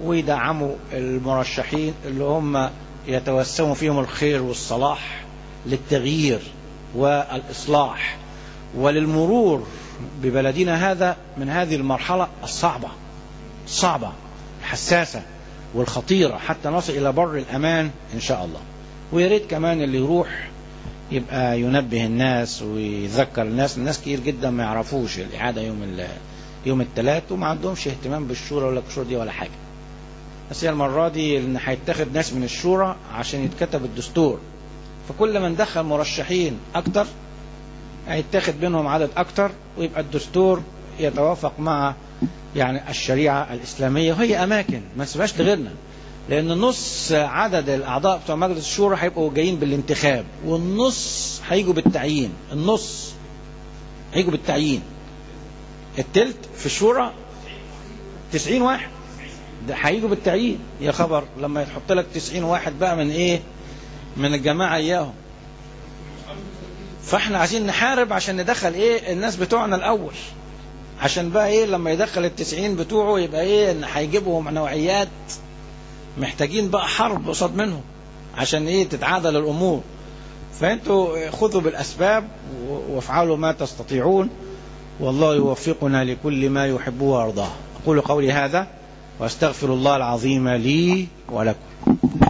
ويدعموا المرشحين اللي هم يتوسموا فيهم الخير والصلاح للتغيير والإصلاح وللمرور ببلدنا هذا من هذه المرحلة الصعبة الصعبة الحساسة والخطيرة حتى نصل إلى بر الأمان إن شاء الله ويا ريت كمان اللي يروح يبقى ينبه الناس ويذكر الناس الناس كتير جدا ما يعرفوش الإعادة يوم ال- يوم الثلاث وما عندهمش اهتمام بالشورى ولا الشورى دي ولا حاجة بس هي المرة دي إن هيتاخد ناس من الشورى عشان يتكتب الدستور فكل ما ندخل مرشحين أكتر هيتاخد منهم عدد أكتر ويبقى الدستور يتوافق مع يعني الشريعة الإسلامية وهي أماكن ما نسيبهاش لغيرنا لأن نص عدد الأعضاء بتوع مجلس الشورى هيبقوا جايين بالانتخاب والنص هيجوا بالتعيين النص هيجوا بالتعيين التلت في الشورى 90 واحد ده هيجوا بالتعيين يا خبر لما يتحط لك 90 واحد بقى من ايه من الجماعة اياهم فاحنا عايزين نحارب عشان ندخل ايه الناس بتوعنا الاول عشان بقى ايه لما يدخل التسعين بتوعه يبقى ايه ان هيجيبهم نوعيات محتاجين بقى حرب قصاد منهم عشان ايه تتعادل الامور فانتوا خذوا بالاسباب وافعلوا ما تستطيعون والله يوفقنا لكل ما يحبه ويرضاه اقول قولي هذا واستغفر الله العظيم لي ولكم